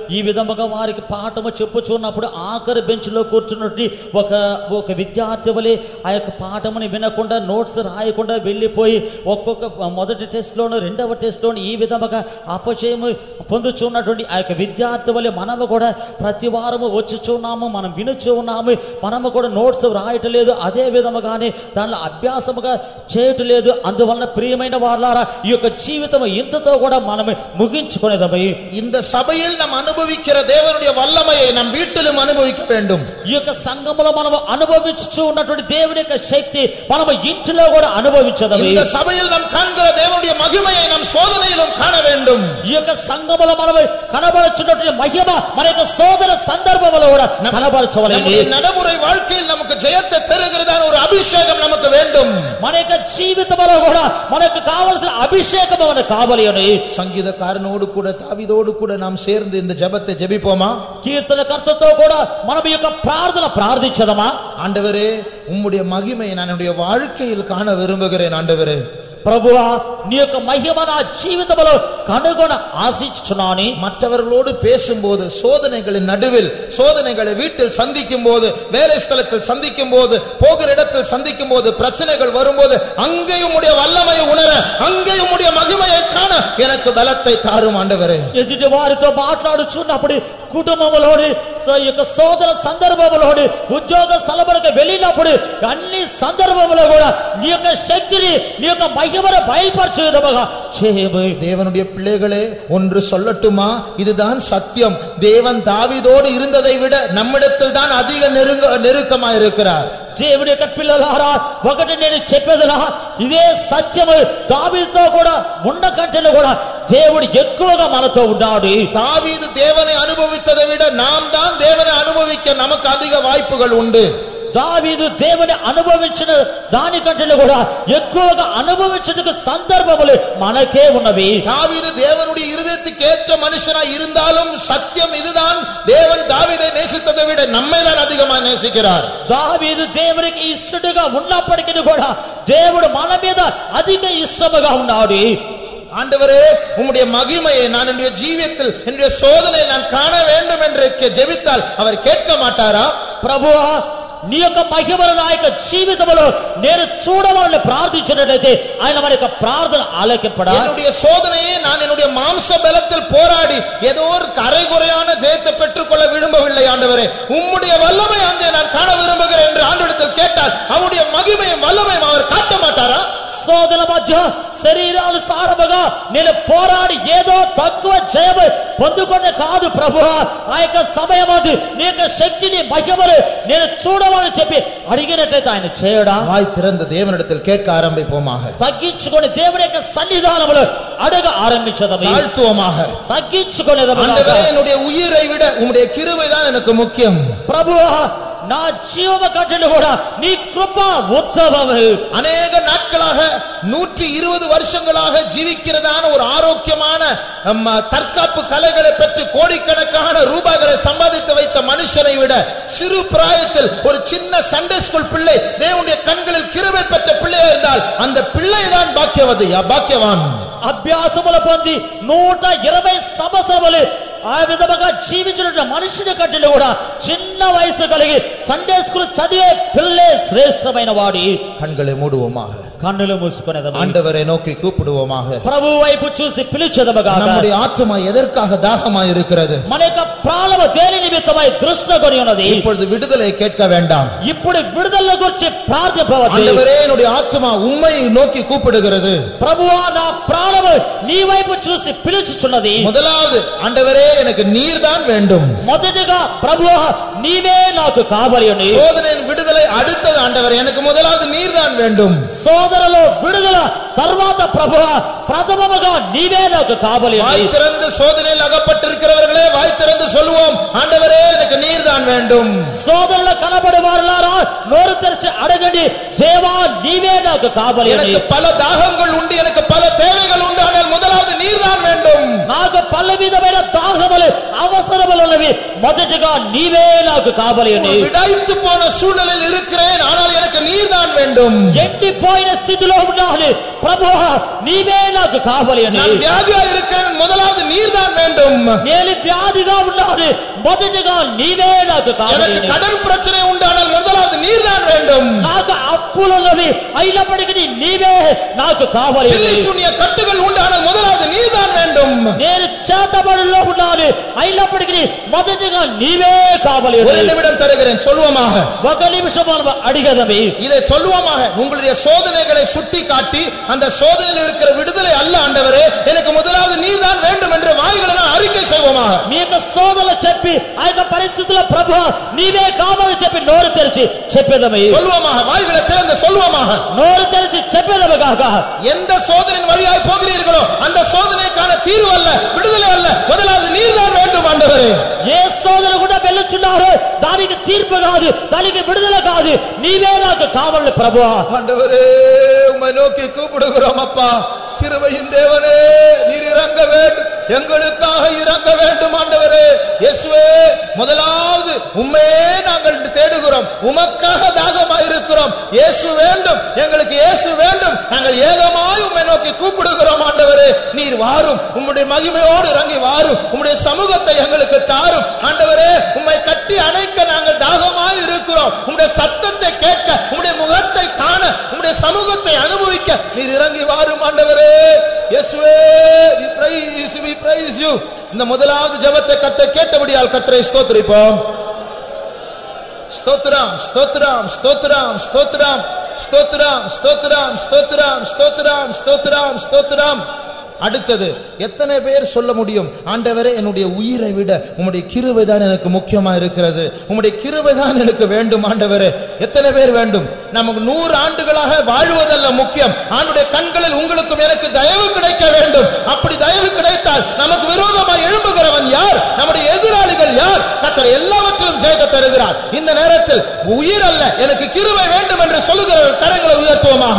ఈ విధముగా వారికి పాఠము చెప్పుచున్నప్పుడు ఆఖరి బెంచ్లో కూర్చున్నట్టు ఒక ఒక విద్యార్థి వలె ఆ యొక్క పాఠముని వినకుండా నోట్స్ రాయకుండా వెళ్ళిపోయి ఒక్కొక్క మొదటి టెస్ట్లోను రెండవ టెస్ట్లోను ఈ విధముగా అపచయము పొందుచున్నటువంటి ఆ యొక్క విద్యార్థి వలె మనము కూడా ప్రతి వారము వచ్చుచున్నాము మనం వినుచు ఉన్నాము మనము కూడా నోట్స్ రాయటలేదు అదే విధముగానే దానిలో అభ్యాసముగా చేయటలేదు అందువలన ప్రియమైన వారులారా ఈ యొక్క జీవితం ఇంతతో కూడా మనం ముగించుకునేదమై இந்த சபையில் நாம் அனுபவிக்கிற தேவனுடைய வல்லமையை நம் வீட்டிலும் அனுபவிக்க வேண்டும் ఈ యొక్క సంఘములో మనం అనుభవించు ఉన్నటువంటి దేవుని యొక్క శక్తి మనం ఇంటిలో కూడా అనుభవించదవి இந்த சபையில் நாம் காண்கிற தேவனுடைய மகிமையை நம் சோதனையிலும் காண வேண்டும் ఈ యొక్క సంఘములో మనం కనబడుచున్నటువంటి మహిమ మన యొక్క సోదర సందర్భంలో కూడా కనబరచవలేదు நம்முடைய நடைமுறை வாழ்க்கையில் நமக்கு ஜெயத்தை தருகிறதான ஒரு அபிஷேகம் நமக்கு வேண்டும் మన యొక్క జీవితంలో కూడా మనకు కావలసిన అభిషేకం మనకు కావాలి అని சங்கீதக்காரனோடு கூட தாவீதோடு கூட நாம் சேர்ந்து இந்த ஜெபத்தை ஜெபிப்போமா కీర్తనకర్తతో కూడా మనం ఈ యొక్క ప్రార్థన ప్రార్థించదమా ஆண்டவரே உம்முடைய மகிமையை நான் என்னுடைய வாழ்க்கையில் காண விரும்புகிறேன் ஆண்டவரே ప్రభువా నీ యొక్క మహిమ నా జీవితంలో కనుగొన ఆశించుచున్నాని மற்றவர்களோடு பேசும்போது சோதனைகளின் நடுவில் சோதனைகளை வீட்டில் சந்திக்கும் போது வேலை ஸ்தலத்தில் சந்திக்கும் போது போகிற இடத்தில் சந்திக்கும் போது பிரச்சனைகள் வரும்போது அங்கேயும் உடைய வல்லமையை உணர அங்கேயும் உடைய மகிமையை காண எனக்கு பலத்தை தாரும் ஆண்டவரே ఎదుటి వారితో మాట్లాడుచున్నప్పుడు కుటుంబంలోని స- యొక్క సోదర సందర్భంలోని ఉద్యోగ స్థలములకు వెళ్ళినప్పుడు అన్ని సందర్భంలో కూడా నీ యొక్క శక్తిని నీ యొక్క మహిమను బయలుపరచే విధముగా చేయము தேவனுடைய பிள்ளைகளே ஒன்று சொல்லட்டுமா இதுதான் சத்தியம் தேவன் தாவீதோடு இருந்ததை விட நம்மிடத்தில் தான் அதிக நெருங்க நெருக்கமாக இருக்கிறார் దేవుని యొక్క పిల్లలారా ఒకటి నేను చెప్పేదిలా ఇదే సత్యము దావీదుతో కూడా ఉన్న కంటెలో కూడా దేవుడు ఎక్కువగా మనతో ఉన్నాడు தாவீது தேவனை அனுபவித்ததை விட நாம் தான் தேவனை அனுபவிக்க நமக்கு அதிக வாய்ப்புகள் உண்டு దావీదు దేవుని అనుభవించిన దానికంటే కూడా ఎక్కువగా అనుభవించడానికి సందర్భములు మనకే ఉన్నవి தாவீது தேவனுடைய இருதயத்துக்கு ஏற்ற மனுஷனாய் இருந்தாலும் சத்தியம் இதுதான் தேவன் தாவீதை நேசித்ததை விட நம்மை தான் அதிகமாக நேசிக்கிறார் దావీదు దేవునికి ఇష్టడుగా ఉన్నప్పటికీ కూడా దేవుడు మన మీద అధిక ఇష్టముగా ఉన్నాడు ஆண்டவரே உம்முடைய மகிமையை நான் என்னுடைய ஜீவியத்தில் என்னுடைய சோதனையை நான் காண வேண்டும் என்று கே- ஜெபித்தால் அவர் கேட்க மாட்டாரா ప్రభువా నీ యొక్క మహిమను నా యొక్క జీవితంలో నేను చూడవాలని ప్రార్థించినట్లయితే ఆయన మన యొక్క ప్రార్థన ఆలకింపడా என்னுடைய சோதனையை நான் என்னுடைய மாம்ச பலத்தில் போராடி ஏதோ ஒரு அரைகுறையான ஜெயத்தை பெற்றுக்கொள்ள விரும்பவில்லை ஆண்டவரே உம்முடைய வல்லமை அங்கே நான் காண விரும்புகிறேன் என்று ஆண்டவரிடத்தில் கேட்டால் அவருடைய மகிமையும் வல்லமையும் அவர் காட்ட மாட்டாரா శోధన మధ్య శరీరానుసారముగా నేను పోరాడి ఏదో తక్కువ జయము పొందుకునే కాదు ప్రభు ఆ యొక్క సమయం అది నీ యొక్క శక్తిని మహిమను నేను చూడవాలని చెప్పి అడిగినట్లయితే ఆయన చేయడా வாய் திறந்த தேவனிடத்தில் கேட்க ஆரம்பிப்போமாக తగ్గించుకొని దేవుని యొక్క సన్నిధానములు అడగ ఆరంభించదము தாழ்த்துவமாக తగ్గించుకునేదము ஆண்டவரே என்னுடைய உயிரை விட உம்முடைய கிருபை தான் எனக்கு முக்கியம் ప్రభు నా జీవమ కంటలు కూడా నీ కృప ఉత్తమము அநேக நாட்களாக நூற்றி இருபது வருஷங்களாக ஜீவிக்கிறதான ஒரு ஆரோக்கியமான அம், தற்காப்பு கலைகளை பெற்று கோடிக்கணக்கான ரூபாய்களை சம்பாதித்து வைத்த மனுஷனை விட சிறு பிராயத்தில் ஒரு சின்ன சண்டே ஸ்கூல் பிள்ளை தேவனுடைய கண்களில் கிருபை பெற்ற பிள்ளையா இருந்தால் அந்த பிள்ளை தான் பாக்கியவதி பாக்கியவான் అభ్యాసములు పొంది నూట ఇరవై సంవత్సరములు ఆ విధముగా జీవించిన మనుషుని కంటే కూడా చిన్న వయసు కలిగి సండే స్కూల్ చదివే పిల్లే శ్రేష్టమైన వాడి கண்களை மூடுவோமாக కన్నులు మూసుకునేదము ஆண்டவரை நோக்கி கூப்பிடுவோமாக ప్రభు వైపు చూసి పిలిచెదముగా நம்முடைய ஆத்துமா எதற்காக தாகமாய் இருக்கிறது మన యొక్క ప్రాణము దేని నిమిత్తమై దృష్ట కొని ఉన్నది இப்பொழுது விடுதலை கேட்க வேண்டாம் ఇప్పుడు విడుదల గురించి ప్రార్థింపవద్దు ஆண்டவரே என்னுடைய ஆத்துமா உம்மை நோக்கி கூப்பிடுகிறது ప్రభువా నా ప్రాణము నీ వైపు చూసి పిలుచుచున్నది முதலாவது ஆண்டவரே எனக்கு நீர்தான் வேண்டும் మొదటిగా ప్రభువా నీవే నాకు కావలి అని சோதனையின் விடுதலை அடுத்தது ஆண்டவர் எனக்கு முதலாவது நீர்தான் வேண்டும் సోదరులు విడుదల తర్వాత ప్రభువా ప్రథమముగా నీవే నాకు కావలి అని வாய் திறந்து சோதனையில் அகப்பட்டிருக்கிறவர்களே வாய் திறந்து சொல்லுவோம் ஆண்டவரே எனக்கு நீர்தான் வேண்டும் సోదరులు కనబడి వారులారా నోరు తెరిచి అడగండి దేవా నీవే నాకు కావలి అని எனக்கு பல தாகங்கள் உண்டு எனக்கு பல தேவைகள் உண்டு ஆனால் முதலாவது நீர்தான் வேண்டும் నాకు పలు విధమైన దాహములు అవసరములు ఉన్నవి మొదటిగా నీవే నాకు కావలి అని ஒரு விடாய்த்து போன சூழ்நிலையில் இருக்கிறேன் ஆனால் எனக்கு எனக்கு நீர்தான் வேண்டும் ఎండిపోయిన స్థితిలో ఉన్నాను ప్రభువా నీవే నాకు కావాలి అని நான் வியாதியா இருக்கிறேன் முதலாவது நீர்தான் வேண்டும் నేను వ్యాధిగా ఉన్నాను మొదటిగా నీవే నాకు కావాలి எனக்கு అని. கடன் பிரச்சனை உண்டானால் முதலாவது நீர்தான் வேண்டும் నాకు అప్పులున్నవి అయినప్పటికీ నీవే నాకు కావాలి అని. பில்லி சூனிய கட்டுகள் உண்டானால் முதலாவது நீர்தான் வேண்டும் నేను చేతబడిలో ఉన్నాను అయినప్పటికీ మొదటిగా నీవే కావాలి ஒரு అని. நிமிடம் தருகிறேன் சொல்லுவோமாக ఒక నిమిషం మనం అడిగదమి இதை சொல்லுவோமாக உங்களுடைய சோதனைகளை சுட்டி காட்டி அந்த சோதனையில் இருக்கிற விடுதலை அல்ல ஆண்டவரே எனக்கு முதலாவது நீர்தான் வேண்டும் என்ற வாய்களை நான் அறிக்கை செய்வோமாக మీ యొక్క సోదరులు చెప్పి ఆ యొక్క పరిస్థితుల్లో ప్రభు నీవే కావాలని చెప్పి నోరు తెరిచి చెప్పేదమి சொல்லுவோமாக வாய்களை திறந்து சொல்லுவோமாக నోరు తెరిచి చెప్పేదము కాక எந்த சோதனையின் வழியாய் போகிறீர்களோ அந்த சோதனைக்கான தீர்வு அல்ல விடுதலை அல்ல முதலாவது நீர்தான் வேண்டும் ஆண்டவரே ఏ సోదరు కూడా వెళ్ళుచున్నారో దానికి తీర్పు కాదు దానికి విడుదల కాదు నీవే నాకు కావాలి ప్రభు ஆண்டவரே உம்மை நோக்கி கூப்பிடுகிறோம் அப்பா கிருபையின் தேவனே நீர் இறங்க வேண்டும் எங்களுக்காக இறங்க வேண்டும் ஆண்டவரே இயேசுவே முதலாவது உம்மையே நாங்கள் தேடுகிறோம் உமக்காக தாகமாய் இருக்கிறோம் இயேசு வேண்டும் எங்களுக்கு இயேசு வேண்டும் நாங்கள் ஏகமாய் உம்மை நோக்கி கூப்பிடுகிறோம் ஆண்டவரே நீர் வாரும் உம்முடைய மகிமையோடு இறங்கி வாரும் உம்முடைய சமூகத்தை எங்களுக்கு தாரும் ஆண்டவரே உம்மை கட்டி அணைக்க நாங்கள் தாகமாய் இருக்கிறோம் உம்முடைய சத்தத்தை கேட்க உம்முடைய முகத்தை காண உம்முடைய சமூகத்தை அனுபவிக்க நீர் இறங்கி வாரும் ஆண்டவரே இயேசுவே we praise we praise you இந்த முதலாவது ஜெபத்தை கத்த கேட்டபடியால் கத்தரை ஸ்தோத்திரிப்போம் ஸ்தோத்திரம் ஸ்தோத்திரம் ஸ்தோத்திரம் ஸ்தோத்திரம் ஸ்தோத்திரம் ஸ்தோத்திரம் ஸ்தோத்திரம் ஸ்தோத்திரம் ஸ்தோத்திரம் ஸ்தோத்திரம் அடுத்தது எத்தனை பேர் சொல்ல முடியும் ஆண்டவரே என்னுடைய உயிரை விட உம்முடைய கிருபை தான் எனக்கு முக்கியமா இருக்கிறது உம்முடைய கிருபை தான் எனக்கு வேண்டும் ஆண்டவரே எத்தனை பேர் வேண்டும் நமக்கு நூறு ஆண்டுகளாக வாழ்வதல்ல முக்கியம் ஆண்டுடைய கண்களில் உங்களுக்கும் எனக்கு தயவு கிடைக்க வேண்டும் அப்படி தயவு கிடைத்தால் நமக்கு விரோதமாக எழும்புகிறவன் யார் நம்முடைய எதிராளிகள் யார் கத்தர் எல்லாவற்றிலும் ஜெயத்தை தருகிறார் இந்த நேரத்தில் உயிர் அல்ல எனக்கு கிருபை வேண்டும் என்று சொல்லுகிறவர்கள் கரங்களை உயர்த்துவோமாக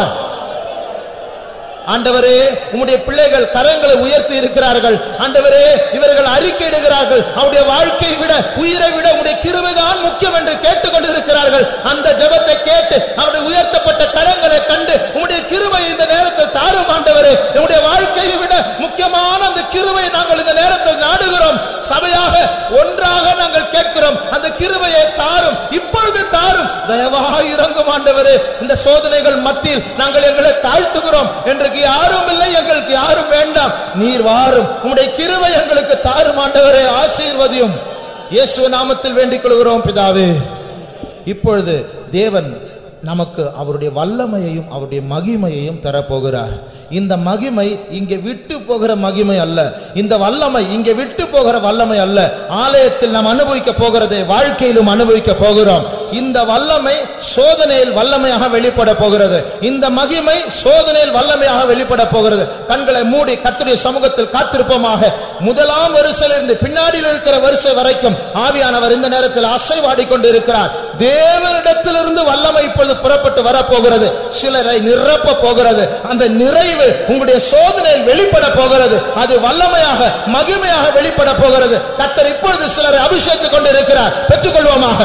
ஆண்டவரே உம்முடைய பிள்ளைகள் கரங்களை உயர்த்தி இருக்கிறார்கள் ஆண்டவரே இவர்கள் அறிக்கையிடுகிறார்கள் அவருடைய வாழ்க்கையை விட உயிரை விட உம்முடைய கிருபைதான் முக்கியம் என்று கேட்டுக்கொண்டு இருக்கிறார்கள் அந்த ஜெபத்தை கேட்டு அவருடைய உயர்த்தப்பட்ட கரங்களை கண்டு உம்முடைய கிருபை இந்த நேரத்தில் தாரும் ஆண்டவரே உம்முடைய வாழ்க்கையை விட முக்கியமான அந்த கிருபை நாங்கள் இந்த நேரத்தில் நாடுகிறோம் சபையாக ஒன்றாக நாங்கள் கேட்கிறோம் அந்த கிருபையை தாரும் இப்பொழுது தாரும் தயவாய் இறங்கும் ஆண்டவரே இந்த சோதனைகள் மத்தியில் நாங்கள் எங்களை தாழ்த்துகிறோம் இன்றைக்கு யாரும் இல்லை எங்களுக்கு யாரும் வேண்டாம் நீர் வாரும் உம்முடைய கிருபை எங்களுக்கு தாரும் ஆண்டவரே ஆசீர்வதியும் இயேசு நாமத்தில் வேண்டிக் கொள்கிறோம் பிதாவே இப்பொழுது தேவன் நமக்கு அவருடைய வல்லமையையும் அவருடைய மகிமையையும் தரப்போகிறார் இந்த மகிமை இங்கே விட்டு போகிற மகிமை அல்ல இந்த வல்லமை இங்கே விட்டு போகிற வல்லமை அல்ல ஆலயத்தில் நாம் அனுபவிக்க போகிறதை வாழ்க்கையிலும் அனுபவிக்க போகிறோம் இந்த வல்லமை சோதனையில் வல்லமையாக வெளிப்பட போகிறது இந்த மகிமை சோதனையில் வல்லமையாக வெளிப்பட போகிறது கண்களை மூடி கர்த்தருடைய சமூகத்தில் காத்திருப்போமாக முதலாம் வரிசையிலிருந்து பின்னாடியில் இருக்கிற வரிசை வரைக்கும் ஆவியானவர் இந்த நேரத்தில் அசைவாடி கொண்டு இருக்கிறார் தேவனிடத்திலிருந்து வல்லமை இப்பொழுது புறப்பட்டு வரப்போகிறது சிலரை நிரப்ப போகிறது அந்த நிறைவு உங்களுடைய சோதனையில் வெளிப்பட போகிறது அது வல்லமையாக மகிமையாக வெளிப்பட போகிறது கர்த்தர் இப்பொழுது சிலரை அபிஷேகித்துக் கொண்டு இருக்கிறார் பெற்றுக்கொள்வோமாக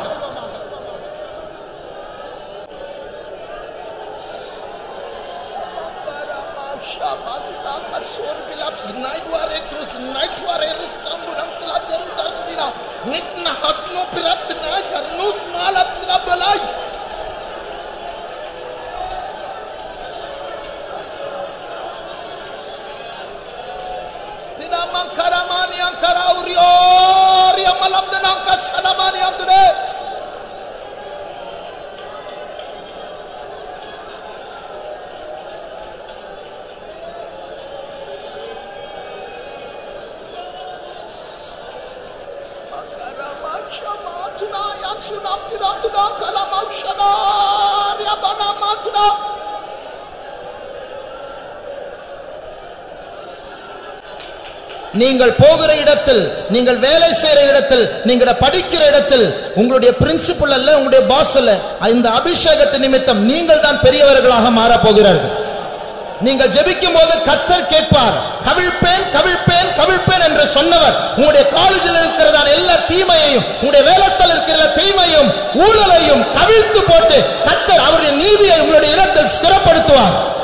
நீங்கள் போகிற இடத்தில் நீங்கள் வேலை செய்கிற இடத்தில் நீங்கள் படிக்கிற இடத்தில் உங்களுடைய பிரின்சிபல் அல்ல உங்களுடைய பாஸ் அல்ல இந்த அபிஷேகத்தின் நிமித்தம் நீங்கள் தான் பெரியவர்களாக மாறப் போகிறார்கள் நீங்கள் ஜெபிக்கும் போது கர்த்தர் கேட்பார் கவிழ்ப்பேன் கவிழ்ப்பேன் கவிழ்ப்பேன் என்று சொன்னவர் உங்களுடைய காலேஜில் இருக்கிறதான எல்லா தீமையையும் உங்களுடைய வேலைஸ்தல் இருக்கிற எல்லா தீமையும் ஊழலையும் கவிழ்த்து போட்டு கர்த்தர் அவருடைய நீதியை உங்களுடைய இடத்தில் ஸ்திரப்படுத்துவார்